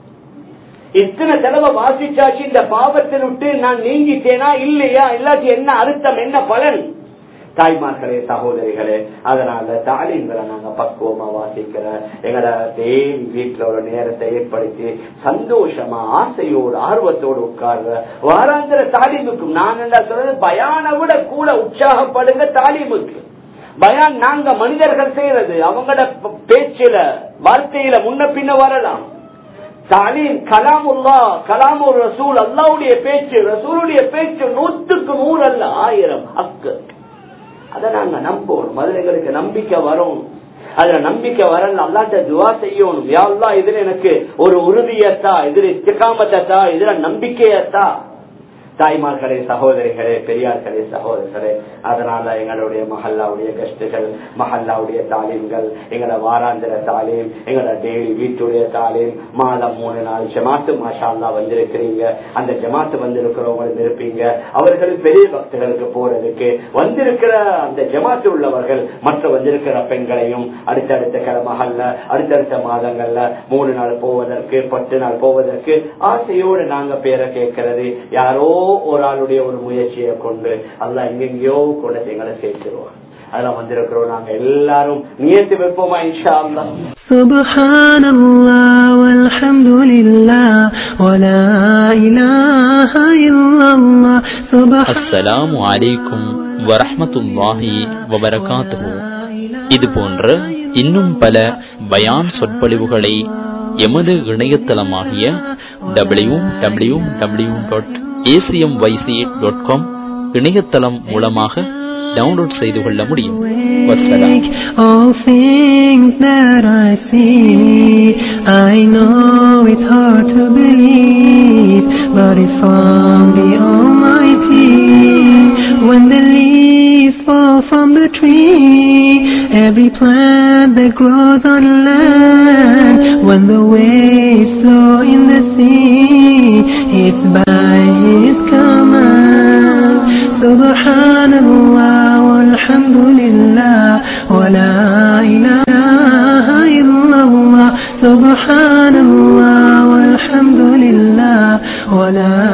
இத்தனை செலவை வாசிச்சாச்சு இந்த பாவத்தை விட்டு நான் நீங்கிட்டேனா இல்லையா இல்லாட்டி என்ன அர்த்தம் என்ன பலன் தாய்மார்களே சகோதரிகளே அதனால தாலிங்களை நாங்க பக்குவமா வாசிக்கிற எங்கட தேவி வீட்டுல ஒரு நேரத்தை ஏற்படுத்தி சந்தோஷமா ஆசையோடு ஆர்வத்தோடு உட்கார்ற வாராந்திர தாலிமுக்கும் நான் என்ன சொல்றது பயான விட கூட உற்சாகப்படுங்க தாலிமுக்கு பயான் நாங்க மனிதர்கள் செய்யறது அவங்களோட பேச்சில வார்த்தையில முன்ன பின்ன வரலாம் தாலீம் கலாமுல்லா கலாமு ரசூல் அல்லாவுடைய பேச்சு ரசூலுடைய பேச்சு நூற்றுக்கு நூறு அல்ல ஆயிரம் அக்கு அதை நாங்க நம்பணும் அதுல எங்களுக்கு நம்பிக்கை வரும் அதுல நம்பிக்கை வரல அல்லாட்ட துவா செய்யணும் யாழ்லா இதுல எனக்கு ஒரு உறுதியத்தா இதுல இஸ்திகாமத்தா இதுல நம்பிக்கையத்தா தாய்மார்களே சகோதரிகளே பெரியார்களே சகோதரர்களே அதனால எங்களுடைய மஹல்லாவுடைய கஷ்டுகள் மஹல்லாவுடைய தாலீம்கள் எங்களோட வாராந்திர தாலீம் எங்களோட டெய்லி வீட்டுடைய தாலீம் மாதம் மூணு நாள் ஜமாத்து மாஷால்லா வந்திருக்கிறீங்க அந்த ஜமாத்து வந்திருக்கிறவங்களும் இருப்பீங்க அவர்கள் பெரிய பக்தர்களுக்கு போறதுக்கு வந்திருக்கிற அந்த ஜமாத்து உள்ளவர்கள் மற்ற வந்திருக்கிற பெண்களையும் அடுத்தடுத்த கிழமகள்ல அடுத்தடுத்த மாதங்கள்ல மூணு நாள் போவதற்கு பத்து நாள் போவதற்கு ஆசையோடு நாங்க பேரை கேட்கறது யாரோ ஒரு ஆளுடைய ஒரு முயற்சியை கொண்டு அல்ல எங்கெங்கயோ கொண்டு எங்களை சேர்த்துருவோம் அதெல்லாம் வந்திருக்கிறோம் நாங்க எல்லாரும் நியத்து வைப்போமா இன்ஷா அல்லா سبحان الله والحمد لله ولا إله إلا الله سبحان அஸ்ஸலாமு அலைக்கும் வரஹ்மத்துல்லாஹி வபரகாத்துஹு இது போன்ற இன்னும் பல பயான் சொற்பொழிவுகளை எமது இணையதளமாகிய W W W dot ACM YC dot com இணையதளம் மூலமாக டவுன்லோட் செய்து கொள்ள முடியும் வசலாம் All things that I see, I know it's hard to believe, but it's from the Almighty. When the leaves fall from the tree, every plant that grows on land, when the waves flow in the sea, it's by His command. Subhanallah walhamdulillah wa la ilaha illallah Subhanallah walhamdulillah wa la